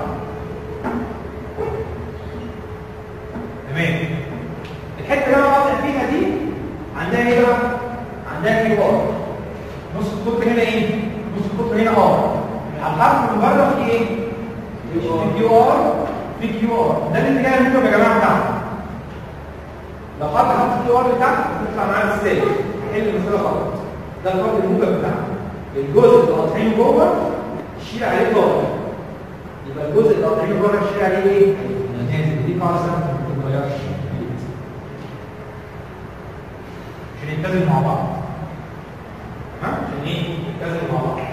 تمام الحته اللي انا قاطع فيها دي عندها ايه بقى؟ عندها كيو ار نص القطر هنا ايه؟ نص القطر هنا ار على الحرف من بره في ايه؟ في كيو ار في كيو ار ده الاتجاه الموجب يا جماعه بتاعنا لو حط خط الكيو ار بتاعك هتطلع معانا ازاي؟ هنحل المساله غلط ده الخط الموجب بتاعنا الجزء اللي قاطعينه جوه شيل عليه ضغط يبقى الجزء اللي قاطعينه بره شيل عليه ايه؟ نازل دي قاعده ثابته ما بتتغيرش عشان يتزنوا مع بعض ها عشان ايه يتزنوا مع بعض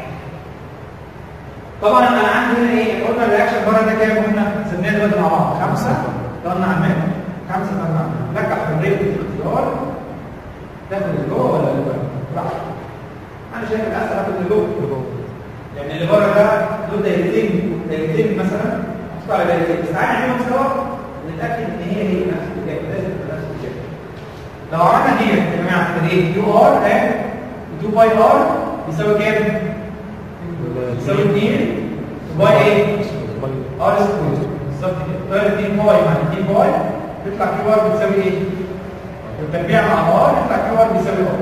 طبعا انا عندي هنا ايه قلنا الرياكشن بره ده كام قلنا سميناه دلوقتي مع بعض خمسه طن عمال خمسه طن عمال لك حريه الاختيار تاخد اللي جوه ولا اللي بره براحتك انا شايف الاسهل اخد اللي جوه لان اللي بره ده دول دايرتين دايرتين مثلا نحط على دايرتين بس تعالى نعملهم سوا ونتاكد ان هي هي نفس الاتجاه لازم تبقى نفس الاتجاه لو عملنا دي يا جماعه كده ايه يو ار ها 2 باي ار يساوي كام؟ يساوي 2 باي ايه؟ ار سكوير بالظبط كده طيب 2 باي مع 2 باي يطلع كيو ار بتساوي ايه؟ التربيع مع ار يطلع كيو ار بيساوي ار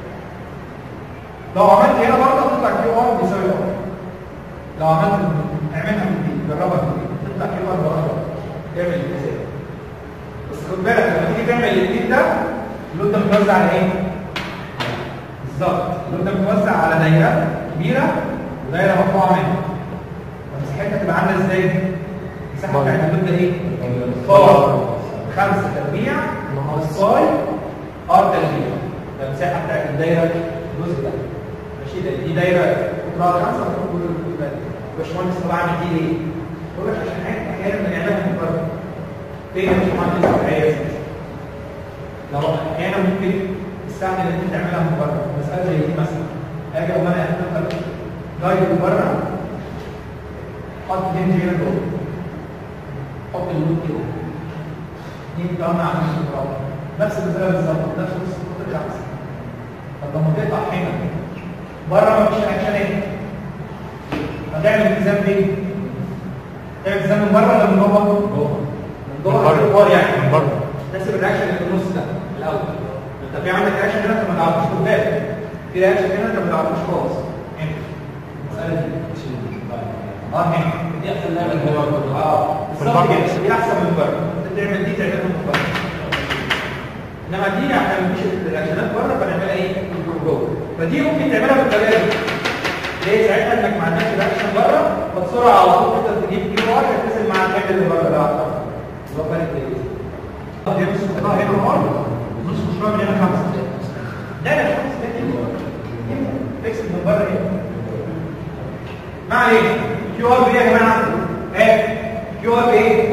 لو عملت هنا برضه تطلع كيو ار بيساوي ار لو عملت اعملها في البيت جربها في البيت تطلع كيو ار بره تعمل ازاي بس خد بالك لما تيجي تعمل الاثنين ده اللود ده متوزع على ايه؟ بالظبط اللود ده متوزع على دايره كبيره ودايره مرفوعه منها فمساحتها تبقى عامله ازاي؟ المساحه بتاعت اللود ده ايه؟ فار خمسه تربيع ناقص باي ار تربيع ده المساحه بتاعت الدايره الجزء ده ماشي ده دي دايره قطرها خمسه وكل الجزء ده باشمهندس طب اعمل دي ليه؟ بقول لك عشان حاجه احيانا بنعملها من بره فين يا باشمهندس الحقيقه لو احيانا ممكن تستعمل ان انت تعملها من بره مساله زي دي مثلا اجي اقوم انا اتنقل جايد من بره حط هنج هنا جوه حط اللود كده اتنين طن على نص الجرام نفس المساله بالظبط نفس نص القطر خمسه طب لما تقطع هنا بره مفيش رياكشنات هتعمل التزام فين؟ تعمل التزام من بره ولا من جوه؟ من جوه من بره. من بره يعني من بره. تحسب الرياكشن اللي في النص ده الاول انت في عندك رياكشن هنا انت ما تعرفوش خد بالك في رياكشن هنا انت ما تعرفوش خالص هنا المساله دي اه هنا دي احسن لعبه اللي هو اه في بالظبط البره. كده دي احسن من بره انت تعمل دي تعملها من بره انما دي عشان مفيش الرياكشنات بره فنعملها ايه من جوه فدي ممكن تعملها بالطريقه دي ليه ساعتها انك ما عندكش رياكشن بره فبسرعه على طول تقدر تجيب كيلو واحد تتصل مع الحاجه اللي بره ده على طول يبقى فرق كويس طب دي نص مشروع هنا ار نص مشروع من هنا خمسه ده انا خمسه ده كيلو تكسب من بره ايه ما علينا كيو ار بايه يا جماعه ايه كيو ار بايه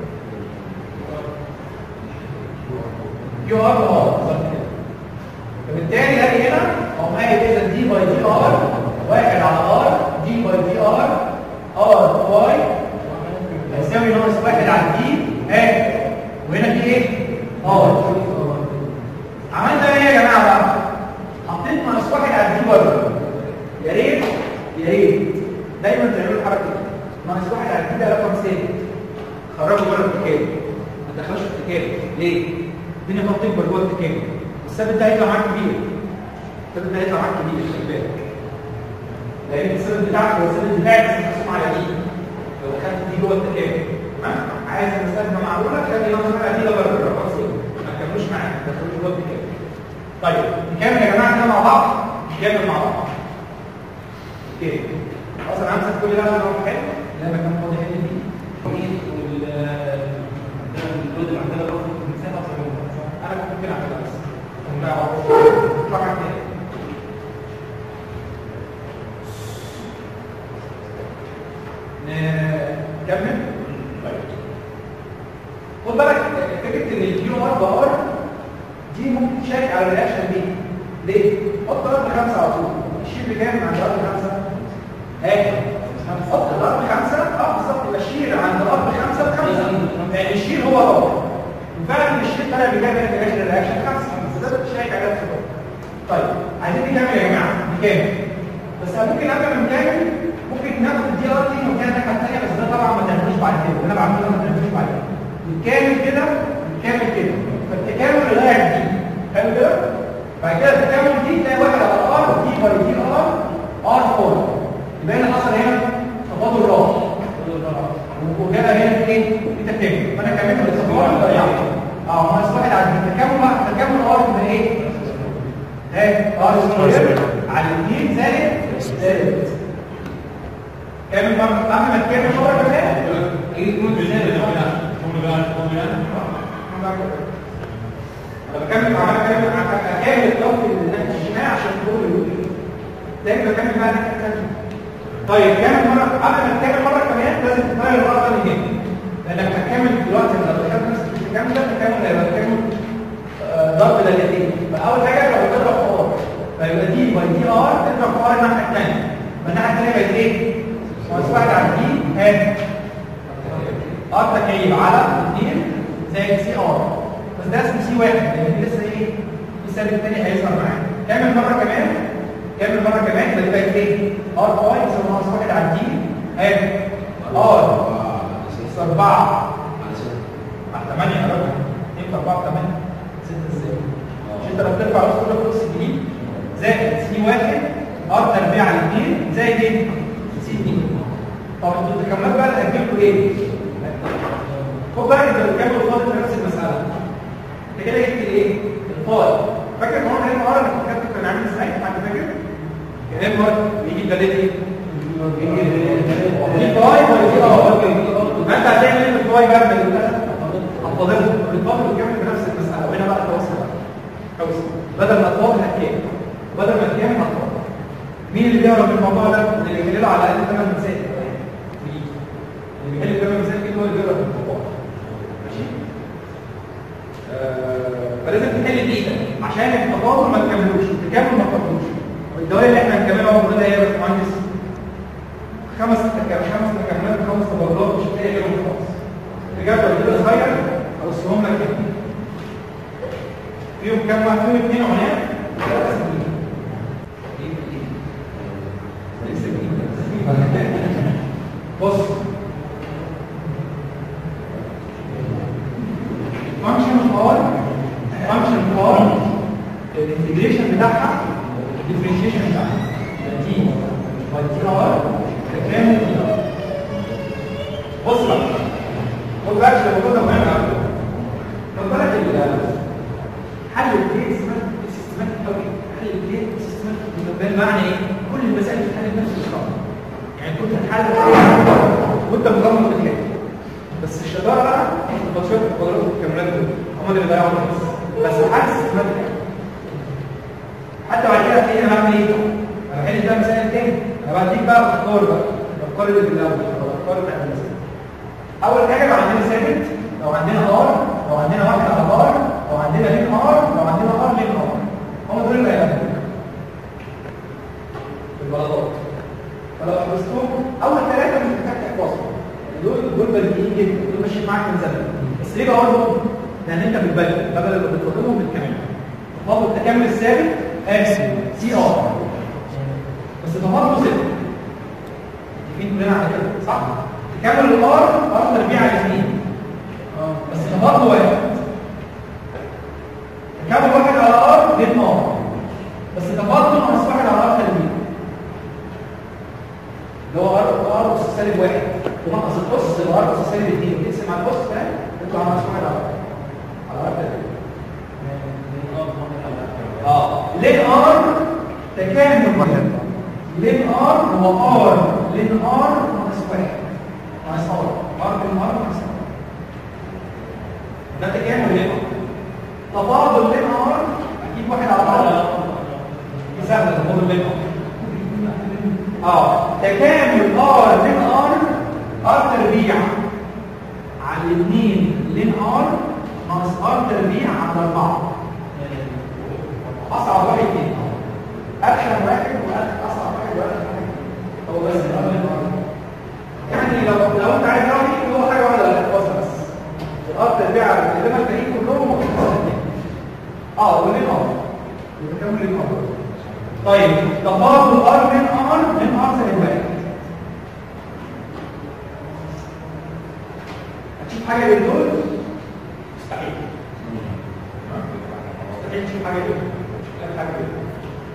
كيو ار اه بالظبط كده فبالتالي هاجي هنا اقوم قايل اذا دي باي دي ار واحد على ار دي باي دي ار ار واي هيساوي ناقص واحد على دي اه وهنا في ايه؟ ار عملنا ايه يا جماعه بقى؟ حطيت ناقص واحد على دي بره يا ريت يا ريت دايما تعملوا الحركه دي ناقص واحد على دي ده رقم ثابت خرجوا بره التكامل ما تدخلش في التكامل ليه؟ الدنيا هتقعد تكبر جوه التكامل الثابت ده هيطلع معاك كبير الثابت ده هيطلع معاك كبير خلي بالك لان الثابت بتاعك هو الثابت بتاعك بس مقسوم على دي لو دخلت دي جوه التكامل تمام عايز المسافه معقوله خلي ناقص واحد على دي ده بره خلاص ما تكملوش معاك ما تدخلوش جوه التكامل طيب نكمل يا جماعه كده مع بعض نكمل مع بعض اوكي خلاص انا همسك كل ده عشان اروح حل لا مكان فاضي حل فيه والجهد اللي عندنا برضه المساحه انا كنت ممكن اعملها بس طبعا تاني نكمل طيب خد بالك فكره ان الكيو ار بار دي ممكن تشارك على الرياكشن دي ليه؟ حط ضرب خمسه على طول الشيل بكام عند ضرب خمسه؟ هاك حط ضرب خمسه اه بالظبط يبقى الشيل عند ضرب خمسه بخمسه يعني الشيل هو ضرب وفعلا الشيل طلع بكام هنا في الاخر الرياكشن خمسه بس ده بتشارك على نفس الوقت طيب عايزين نكمل يا جماعه نكمل بس ممكن قبل ما نكمل ممكن ناخد الدي ار تي مكان الناحيه الثانيه بس ده طبعا ما تعملوش بعد كده انا بعمله ده ما تعملوش بعد كده نكمل كده نكمل كده فالتكامل غير دي حلو كده بعد كده التكامل دي تلاقي واحد على ار دي باي دي ار ار 4 يبقى هنا حصل هنا تفاضل راح وجاب هنا في ايه؟ في تكامل فانا كملت الاستفاضه بالطريقه اه ناقص واحد على التكامل بقى التكامل ار يبقى ايه؟ ايه ار سكوير على 2 زائد زائد كامل مرة قبل ما تكمل مرة كمان انا بكمل عمال اكمل اكمل الطرف اللي ناحيه الشمال عشان تقول الوجود دايما بكمل بقى الناحيه الثانيه طيب كامل مره قبل ما تكمل مره كمان لازم تغير المره اللي هنا لانك هتكمل دلوقتي لو دخلت نفس الكلام ده تكمل هيبقى تكمل آه، ضرب دالتين فاول حاجه لو تضرب ار فيبقى دي باي دي ار تضرب ار الناحيه الثانيه الناحيه الثانيه بقت ايه؟ ناقص واحد على دي هات ار تكعيب على 2 زائد سي ار بس ده اسمه سي واحد لان لسه ايه في ثابت تاني هيظهر معاك كامل مره كمان كامل مره كمان يبقى دي بقت ايه ار باي يساوي ناقص واحد على دي هات ار اس 4 على 8 يا راجل 2 في 4 8 6 ازاي مش انت لو بترفع راس كل فلوس جديد زائد سي واحد ار تربيع على 2 زائد ايه سي 2 طب انتوا التكاملات بقى اللي هتجيبوا ايه؟ خد بالك انت بتكمل الفاضل في نفس المساله انت كده جبت الايه؟ الفاضل فاكر ان هو كان المره اللي كنت كان عامل ازاي؟ حد فاكر؟ كان المره بيجي الدليل ايه؟ دي فاي ولا دي اه ما انت هتعمل ايه في الفاي جنب اللي هتفاضلها الفاضل بتكمل بنفس المساله وهنا بقى توصل بقى توصل بدل ما تفاضل هتكامل بدل ما تكامل هتفاضل مين اللي بيعرف الموضوع ده؟ اللي بيحلله على الاقل 8 مسائل اللي بيحل الثمان مسائل كده هو اللي بيعرف الموضوع ماشي؟ آه، فلازم تحل بايدك عشان التفاضل ما تكملوش التكامل ما تكملوش الدوائر اللي احنا هنكملها هو المفروض هي يا باشمهندس خمس تكامل خمس تكاملات خمس تفاضلات مش هتلاقي غيرهم خالص الجدول كده صغير ارسمهم لك هنا فيهم كام واحد فيهم اثنين عناصر ثلاثه سنين بص فانكشن ار فانكشن ار الانتجريشن بتاعها الديفرنشيشن بتاعها تي باي تي ار تكامل تي ار بص بقى خد بالك الموضوع ده مهم قوي خد بالك ال- حل الكيس سيستماتيك قوي حل الكيس سيستماتيك بمعنى ايه؟ كل المسائل بتتحل بنفس الشرط يعني كنت هتحل وانت مغمض في الحته بس الشطاره بقى البطشات القدرات والكاميرات دول هم اللي بيضيعوا الناس بس حل سيستماتيك حتى بعد كده هتلاقيني بعمل ايه؟ انا بحل بقى مسائل تاني انا بديك بقى افكار بقى الافكار اللي في الاول الافكار بتاعت المسائل اول حاجه لو عندنا ثابت لو عندنا ار لو عندنا واحد على ار لو عندنا لين ار لو عندنا ار لين ار هم دول اللي هيعملوا البلاطات فلو حفظتهم اول ثلاثه مش محتاج تحفظهم دول دول بديهيين جدا دول ماشيين معاك من زمان بس ليه بقولهم؟ لان انت بتبدل بدل ما بتفضلهم بالكامل تفضل التكامل الثابت اكس سي ار بس تفضله ثابت متفقين كلنا على كده صح؟ تكامل الار ار تربيع على الاثنين بس تفضل واحد تكامل واحد على ار لين ار بس تفضل ناقص واحد على ار تربيع اللي هو ار ار اس سالب واحد وناقص القص يبقى ار اس سالب اثنين تقسم على القص ده يطلع ناقص واحد على على ار تربيع اه لين ار تكامل واحد لين ار هو ار لين ار ناقص واحد ناقص ار ار لين ار ناقص ار ده تكامل لين ار تفاضل لين ار اكيد واحد على ار سهل تفاضل لين ار اه تكامل ار لين ار ار تربيع على الاثنين لين ار ناقص ار تربيع على اربعه اصعب واحد فين اكشن واحد واصعب واحد واحد هو بس الأمر الأمر. يعني لو لو انت عايز رايي هو حاجه واحده اللي هتحفظها بس الارض تربيع اللي انا التانيين كلهم مختلفين اه ولين ار بكمل لين ار طيب تفاضل ار من ار من ار زائد واحد هتشوف حاجه من دول مستحيل مستحيل تشوف حاجه دول لا حاجه دول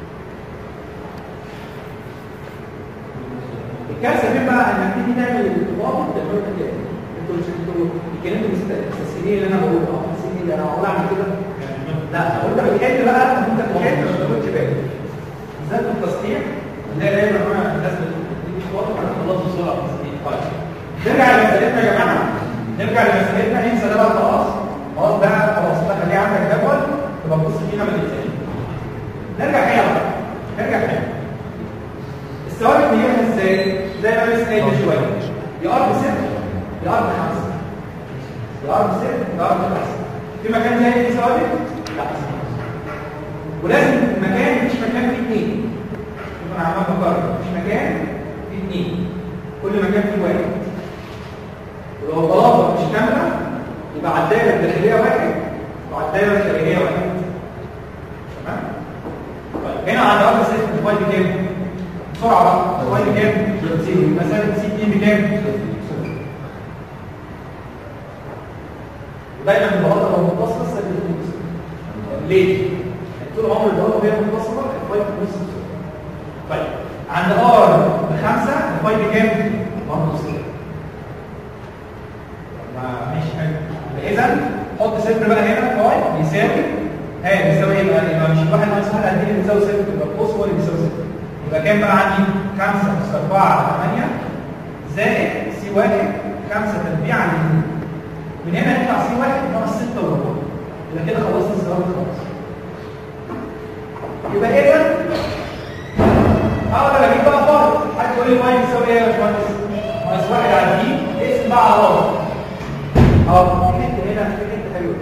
الكارثه فين بقى انك تيجي تعمل التفاضل تعمله كده انتوا مش انتوا الكلام المستسهلين اللي انا بقوله اه مستسهلين ده انا هقول اعمل كده لا لو انت بتحل بقى انت بتحل ما تاخدش بالك بالذات في التصحيح نلاقي دايما انا الناس بتدي خطوات وانا خلصت بسرعه في التصحيح طيب نرجع لمسألتنا يا جماعه نرجع لمسألتنا انسى ده بقى خلاص خلاص ده خلاص ده خليه عندك جدول تبقى تبص فيه ما تنساش نرجع هنا بقى نرجع هنا الثوابت نجيبها ازاي؟ زي ما لسه قايل من شويه يا ارض صفر يا ارض خمسه يا ارض صفر يا ارض خمسه في مكان زي في ثوابت؟ لا ولازم مكان مفيش مكان فيه اثنين انا عمال بكرر مفيش مكان فيه اثنين كل مكان فيه واحد ولو البلاطه مش كامله يبقى على الدايره الداخليه واحد وعلى الدايره الخارجيه واحد تمام؟ طيب هنا عند ارض صفر الفايل بكام؟ بسرعه بقى الفايل بكام؟ زيرو مسافه سي 2 بكام؟ صفر ودايما البلاطه لو متصله سالب ليه؟ طول عمر البلاطه وهي متصله الفايل بنص صفر طيب عند ار بخمسه الفايل بكام؟ برضه صفر ما ماشي حلو اذا حط صفر بقى هنا فاي يساوي ها بيساوي ايه بقى يبقى مش الواحد ناقص واحد هتيجي بيساوي صفر يبقى القوس هو اللي بيساوي صفر يبقى كام بقى عندي 5 اس 4 على 8 زائد سي 1 5 تربيع على 2 من هنا يطلع سي 1 ناقص 6 وربع يبقى كده خلصنا الزواج خلاص يبقى اذا اقدر اجيب بقى فرق حد يقول لي واي بيساوي ايه يا باشمهندس؟ ناقص 1 على دي اقسم بقى على واي اه في حته هنا في حته حلوه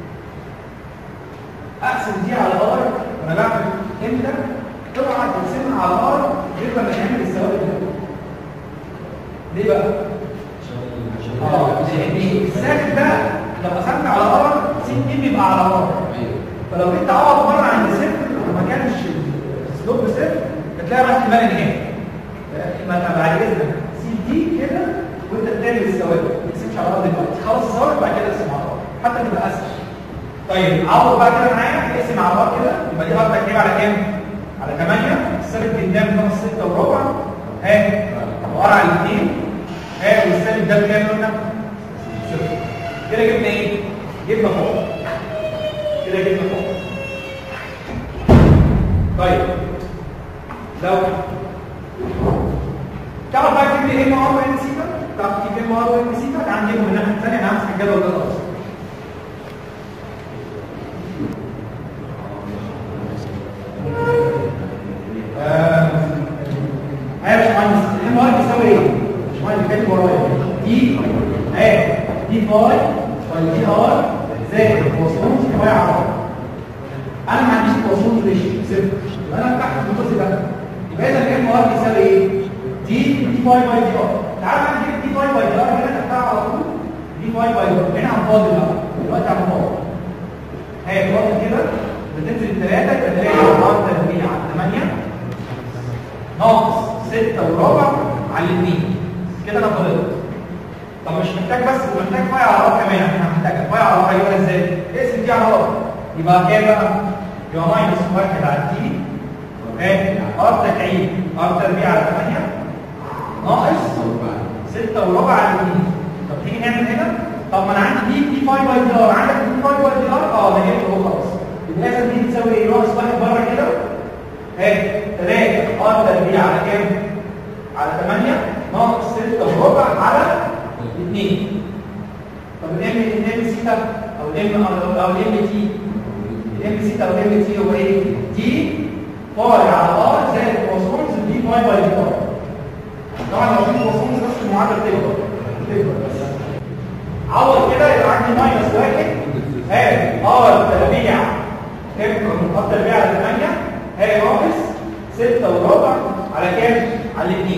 اقسم دي على ار وانا بعمل امتى طبعا تقسمها على ار غير لما نعمل الثوابت الاول ليه بقى اه لان الساكن ده لو قسمت على ار سي 2 بيبقى على ار فلو جيت تعوض مره عند صفر وما كانش السلوب صفر هتلاقي راح احتمال نهائي ما بعد اذنك سيب دي كده وانت بتعمل الثوابت ما تقسمش على بعض دلوقتي خلاص الثوابت بعد كده اقسم على بعض حتى تبقى اسهل طيب عوض بقى كده معايا اقسم على بعض كده يبقى دي اربع كام على كام؟ على 8 السالب قدام ده 6 وربع ها وقرا على الاثنين ها والسالب ده بكام قلنا؟ صفر كده جبنا ايه؟ جبنا فوق كده جبنا فوق طيب لو تعرف بقى تجيب لي ام ار وان سيتا تعرف تجيب ام ار وان سيتا تعال نجيبهم من الناحيه الثانيه انا همسح الجدول ده خلاص ايوه يا باشمهندس الام ار بيساوي ايه؟ باشمهندس كاتب ورايا دي اهي دي باي ولا دي ار زائد كوسينوس باي على ار انا ما عنديش كوسينوس ريشيو صفر يبقى انا تحت الجزء ده يبقى اذا الام ار بيساوي ايه؟ دي دي باي باي دي ار تعال بقى نجيب دي باي باي دي ار هنا تحتها على طول دي باي باي دي ار هنا هنفاضل بقى دلوقتي هنفاضل هي فاضل كده بتنزل 3 يبقى 3 ار تربيع على 8 ناقص 6 وربع على 2 كده انا فضلت طب مش محتاج بس محتاج فاي على ار كمان احنا محتاج فاي على ار هيبقى ازاي؟ اقسم دي على ار يبقى كام بقى؟ يبقى ماينس 1 على تي ار تكعيب ار تربيع على 8 ناقص 6 وربع على 2 طب تيجي نعمل هنا طب ما انا عندي دي دي 5 باي دي ار عندك دي 5 باي دي ار اه ده هي هو خلاص يبقى لازم دي تساوي ايه ناقص 1 بره كده اهي 3 ار تربيع على كام؟ على 8 ناقص 6 وربع على 2 طب الام الام سيتا او الام او الام تي الام سيتا او الام تي هو ايه؟ دي باي على ار زائد كوسكونز دي باي باي دي ار طبعا لو في كوسكونز بس المعادله تكبر تكبر بس عوض كده يبقى عندي ماينس واحد هاي ار تربيع ار تربيع على 8 هاي ناقص 6 وربع على كام؟ على 2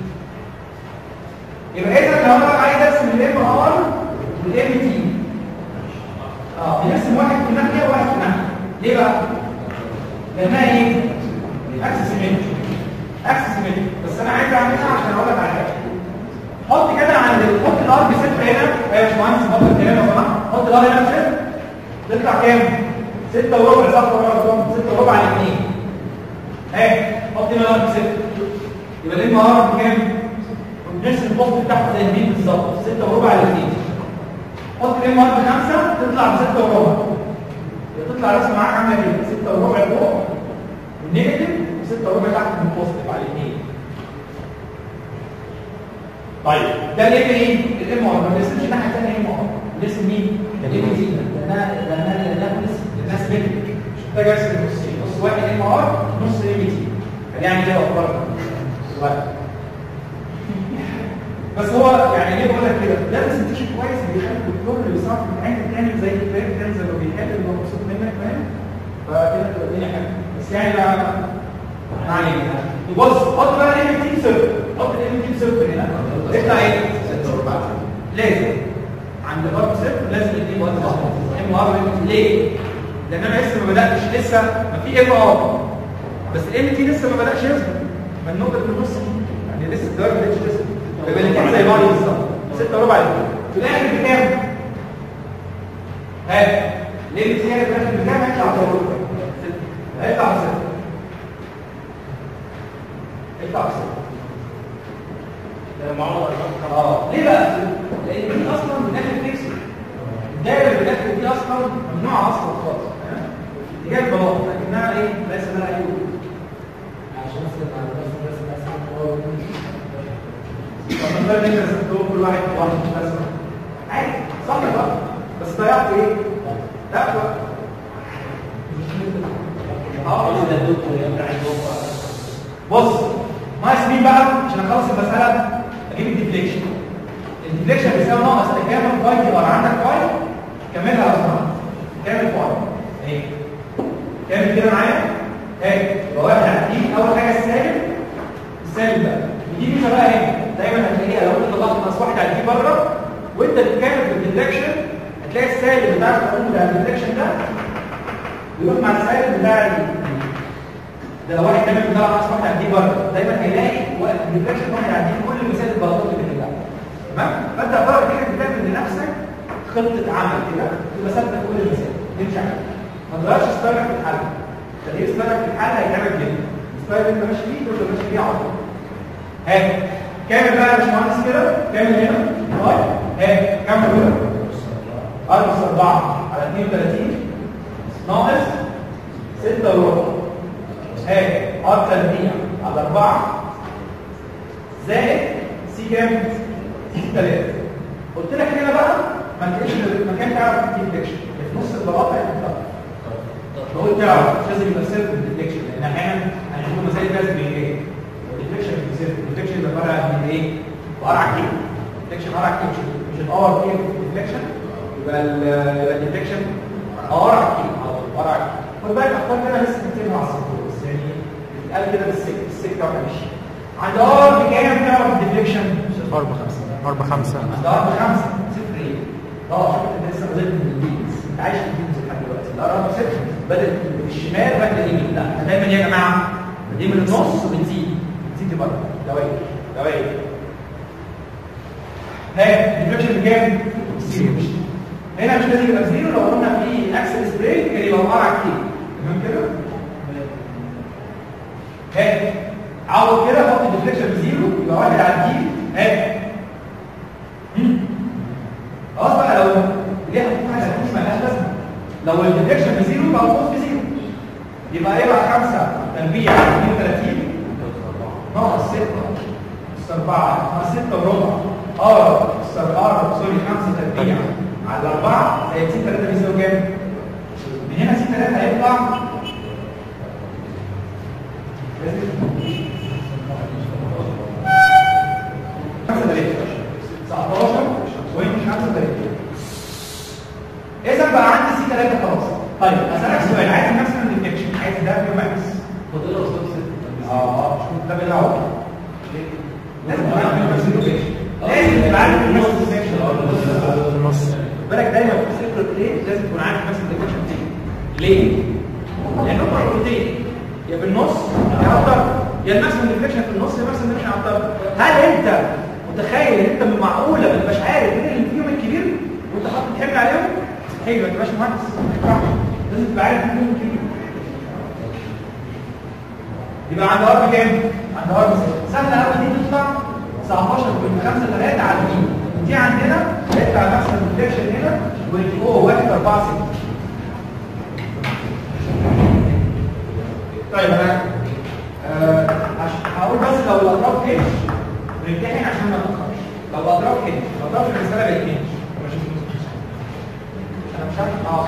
يبقى اذا لو انا عايز ارسم الام ار والام تي اه بنرسم واحد في ناحيه وواحد في ناحيه ليه بقى؟ لانها ايه؟ اكسس سيمتري اكسس سيمتري بس انا عايز اعملها عشان اقول لك على حاجه حط كده عند حط الار بصفر هنا يا باشمهندس حط الكلام يا جماعه حط الار هنا بصفر تطلع كام؟ 6 وربع صح ولا غلط؟ 6 وربع على 2 اهي حط هنا الار بصفر يبقى الام ار بكام؟ نفس البوست بتاعته زي البي بالظبط 6 وربع على 2 حط الام ار بخمسه تطلع ب 6 وربع تطلع رسمه معاك عامله كده 6 وربع فوق والنيجاتيف و6 وربع تحت من البوزيتيف على 2 طيب ده الام ايه؟ الام ار ما بنرسمش الناحيه الثانيه ام ار بنرسم مين؟ الام دي لانها لانها لانها لانها سيمتريك مش محتاج ارسم نصين نص واحد ام ار نص ام دي يعني كده افكار واحد بس هو يعني ليه بقول لك كده ده برزنتيشن كويس بيخلي الدكتور اللي بيصعب في الامتحان تعمل زي الفريق تنزل وبيحل اللي هو مبسوط منك فاهم فكده تبقى الدنيا حلوه بس يعني بقى ما علينا بص حط بقى الام تي صفر حط الام تي صفر هنا يطلع ايه؟ لازم عند ضرب صفر لازم الام ار ام ار ليه؟ لان انا لسه ما بداتش لسه ما في ام ار بس الام تي لسه ما بداش يظهر ما النقطه في النص دي يعني لسه الدرجه ما بداتش تظهر يبقى الاثنين زي بعض بالظبط 6 وربع في الاخر بكام؟ ها ليه الاثنين في الاخر بكام؟ هيطلع فوق هيطلع بصفر هيطلع بصفر اه ليه بقى؟ لان دي اصلا بداخل فيكسد الدايره اللي بداخل دي اصلا ممنوعه اصلا خالص اتجاه البلاط لكنها ايه؟ ليس لها اي وجود عشان اسال على الناس بس بس هو طب نفترض انت رسمتهم كل واحد واحد بس عادي صح بقى بس ضيعت ايه؟ لا بقى اه ده الدكتور يرجع يوقع بص ناقص مين بقى عشان اخلص المساله اجيب الديفليكشن الديفليكشن بيساوي ناقص تكامل فاي دي ار عندك فاي كملها يا اسمع كامل فاي اهي كامل كده معايا اهي يبقى واحد هتجيب اول حاجه السالب السالب ده ودي ميزه بقى هنا دايما هتلاقيها لو انت طلعت ناقص واحد هتجيب بره وانت بتكامل في الديفليكشن هتلاقي السالب بتاع القانون بتاع الديفليكشن ده يروح مع السالب بتاع ال- ده لو واحد دايما بيطلع ناقص واحد هيعديه بره دايما هيلاقي وقت الديفليكشن واحد هيعديه كل مثال البلاطات اللي بتطلع تمام فانت بره كده بتعمل لنفسك خطه عمل كده تبقى ثابته في كل مثال تمشي عليها ما تغيرش ستايلك في الحل تغيير ستايلك في الحل هيتعمل جدا الستايل اللي انت ماشي فيه تفضل ماشي فيه على طول ها كامل بقى يا باشمهندس كده كامل هنا طيب ها كامل كده أربعة أربعة على 32 ناقص ستة وربع ها ار تربيع على أربعة زائد سي كام؟ سي تلاتة قلت لك هنا بقى ما تلاقيش المكان تعرف تجيب ديكشن في نص البلاطة يعني لو قلت تعرف مش لازم يبقى سيرف ديتكشن لان احيانا هنشوف مسائل لازم بالايه؟ الديتكشن بيصير الديتكشن ده عباره عن ايه؟ قرع كيلو الديتكشن قرع كيلو مش مش الار كيلو الديتكشن يبقى الديتكشن قرع كيلو قرع كيلو خد بالك افكار كده لسه بتتكلم على السطور بس يعني بتتقال كده بالسكه السكه واحنا ماشيين عند ار بكام تعرف الديتكشن؟ أربعة خمسة أربعة خمسة عند ار بخمسه صفر ايه؟ اه شوف انت لسه غلطت من البيز انت عايش في البيز لحد دلوقتي الار صفر بدات في الشمال بدات اليمين لا احنا دايما يا جماعه دي من النص وبنزيد بنزيد بره دوائر دوائر ها الديفليكشن بكام؟ زيرو هنا مش لازم يبقى زيرو لو قلنا في اكسل سبرينج كان يبقى مقرع كتير تمام كده؟ ها عوض كده حط الديفليكشن بزيرو يبقى واحد على الدي ها خلاص بقى لو ليه هتكون حاجه دي مالهاش لازمه لو الديفليكشن بزيرو يبقى القوس بزيرو يبقى ايه بقى 5 تربيع 32 ناقص 6 اس 4 ناقص 6 وربع ار اس ار سوري 5 تربيع على 4 زائد 6 3 بيساوي كام؟ من هنا 6 3 هيطلع اذا بقى عندي سي 3 خلاص طيب اسالك سؤال عايز الماكسيمم ديتكشن عايز ده بيو ماكس فاضل له صوت ست اه مش كنت ده بيلعب لازم تبقى عارف الماكسيمم ديتكشن لازم تبقى عارف الماكسيمم ديتكشن في النص بالك دايما في سيكرت ليه لازم تكون عارف الماكسيمم ديتكشن فين ليه؟ لان هم ركنتين يا بالنص يا على الطرف يا الماكسيمم ديتكشن في النص يا الماكسيمم ديتكشن على الطرف هل انت متخيل ان انت من معقوله ما تبقاش عارف مين اللي فيهم الكبير وانت حاطط حمل عليهم؟ مستحيل ما تبقاش مهندس ما ينفعش. لازم تبقى عارف مين فيهم الكبير يبقى عند ار كام؟ عند ار سهله قوي دي تطلع 19.5 3 على اليمين دي عندنا هيطلع نفس الديتكشن هنا والجو 1 4 6 طيب انا آه عشان هقول بس لو الاطراف كده بنمتحن عشان ما نتاخرش لو الاطراف كده الاطراف المساله بقت كده انا مش عارف اه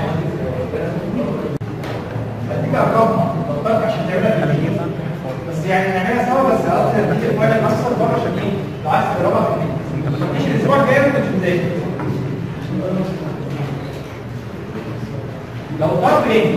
بديك ارقامها الاطراف عشان تعملها بالمية بس يعني نعملها سوا بس اقصد اديك الفايل الاصفر بره شكلين لو عايز تجربها في البيت مش الاسبوع الجاي وانت مش مذاكر لو طرف ايه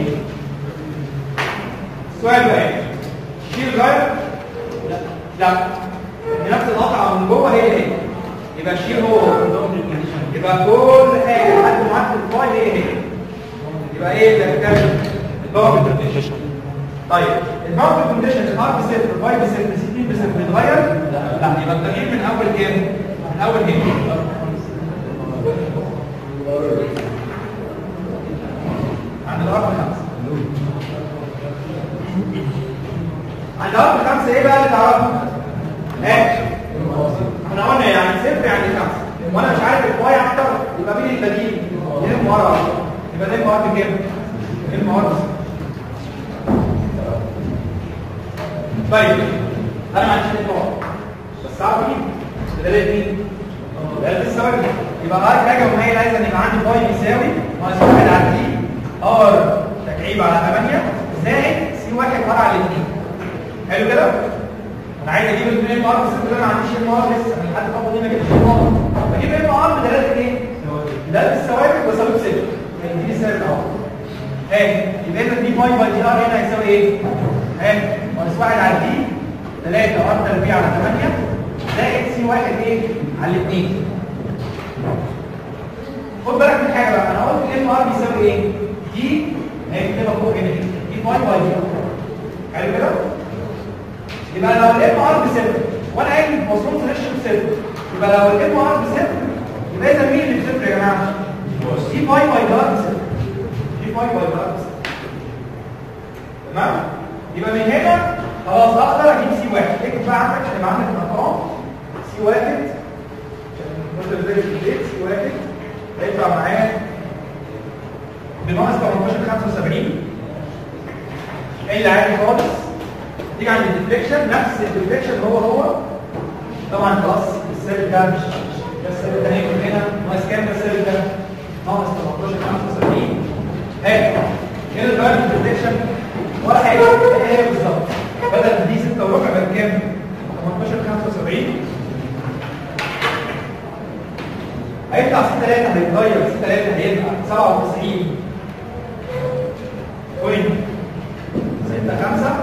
السؤال بقى ايه شيل غير لا لا نفس القطعه من جوه هي هي يبقى الشيل هو هو. يبقى كل حاجه لحد معدل الفاي هي هي يبقى ايه اللي بتعمل الباور كونديشن طيب الباور كونديشن الار بصفر الفاي بصفر سي بي بصفر بيتغير لا لا يبقى التغيير من اول كام من اول هنا عند الارض خمسه عند الارض خمسه ايه بقى اللي تعرفه؟ ماشي احنا قلنا يعني صفر يعني خمسه وانا مش عارف الواي اكتر يبقى مين البديل؟ ام ار يبقى ده ام ار بكام؟ ام ار طيب انا ما عنديش ام ار بس عارف مين؟ دلاله مين؟ دلاله الثوابت يبقى ار حاجه وهي عايزه ان يبقى عندي واي بيساوي ناقص 1 على دي ار تكعيب على 8 زائد سي 1 ار على 2 حلو كده؟ انا عايز اجيب الاثنين ار بس انا ما عنديش ام ار لسه انا لحد خطوه دي ما جبتش ام ار بجيب ام ار بدلاله ايه؟ دلاله الثوابت وثابت صفر هيديني ثابت اهو ها يبقى اذا دي باي باي دي ار هنا هيساوي ايه؟ ها ناقص 1 على دي 3 ار تربيع على 8 زائد سي 1 ايه؟ على 2 خد بالك من حاجه بقى انا قلت الام ار بيساوي ايه؟ دي هي كده فوق هنا دي باي باي دي حلو كده؟ يبقى لو الام ار بصفر وانا قايل مصروف ريشيو بصفر يبقى لو الام ار بصفر يبقى اذا مين اللي بصفر يا جماعه؟ دي باي باي دار بصفر دي باي باي دار بصفر تمام؟ يبقى من هنا خلاص اقدر اجيب سي واحد اكتب بقى عندك هيبقى عندك الارقام سي واحد عشان نقدر نذاكر في البيت سي واحد هيطلع معايا بناقص 18 75 اللي عادي خالص تيجي عند الديفليكشن نفس الديفليكشن هو هو طبعا خلاص السالب ده مش ده السالب ده هيكون هنا ناقص كام ده السالب ده ناقص 18 75 هاي هنا بقى الديفليكشن ولا حاجه هي بالظبط بدل دي 6 وربع بقت كام 18 75 هيطلع سي 3 هيتغير سي 3 هيبقى 97 بوينت 6 5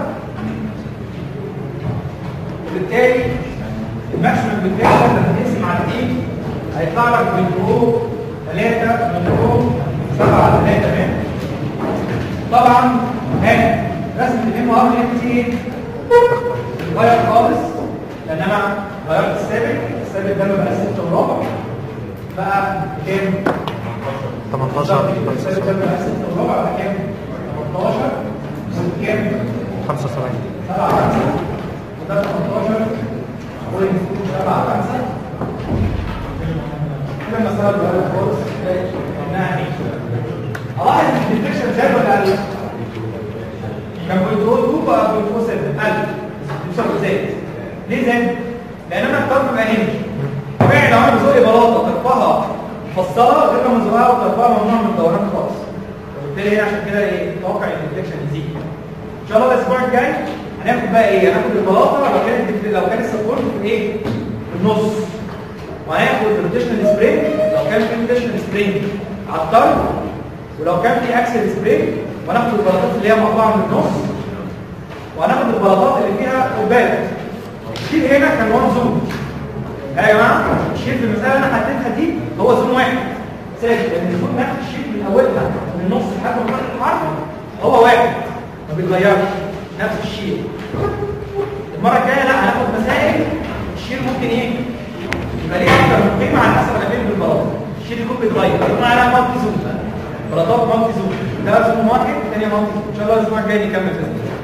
وبالتالي الماكسيمم بتاعك لما تقسم على 2 هيطلع لك من رو 3 من رو 7 3 تمام طبعا ها رسمه الام ار ام تي اتغير خالص لان انا غيرت السابق السابق ده بقى 6 وربع بقى كام 18 السابق ده بقى 6 وربع بقى كام 18 وكام 75 7 5 وده 18 بوينت 7 5 كده المسألة اتغيرت خالص انها ايه؟ الاحظ ان الديفليكشن زاد ولا قل؟ كان بوينت 2 بقى بوينت 7 قل بسبب زاد ليه زاد؟ لان انا اخترت بقى هنا طبيعي لو انا بزق بلاطه طرفها مفصله غير لما ازقها وطرفها ممنوع من الدوران خالص وبالتالي هنا عشان كده ايه اتوقع ان الديفليكشن يزيد ان شاء الله الاسبوع الجاي هناخد بقى ايه هناخد البلاطه لو كانت لو كان السبورت في ايه في النص وهناخد الروتيشنال سبرينج لو كان في روتيشنال سبرينج على الطرف ولو كان في اكسل سبرينج وناخد البلاطات اللي هي مقطوعه من النص وهناخد البلاطات اللي فيها قبات الشيل هنا كان وان زون ها يا جماعه الشيل في المساله اللي انا حددتها دي هو زون واحد ثابت لان الزون نفس الشيل من اولها من النص لحد ما نروح الحرف هو واحد ما بيتغيرش نفس الشيل المره الجايه لا هناخد مسائل الشيل ممكن ايه يبقى ليه اكتر من قيمه على حسب انا فين بالبلاط الشيل يكون بيتغير يكون عليها مالتي زون بلاطات مالتي زون ده زون واحد الثانيه مالتي زون ان شاء الله الاسبوع الجاي نكمل باذن الله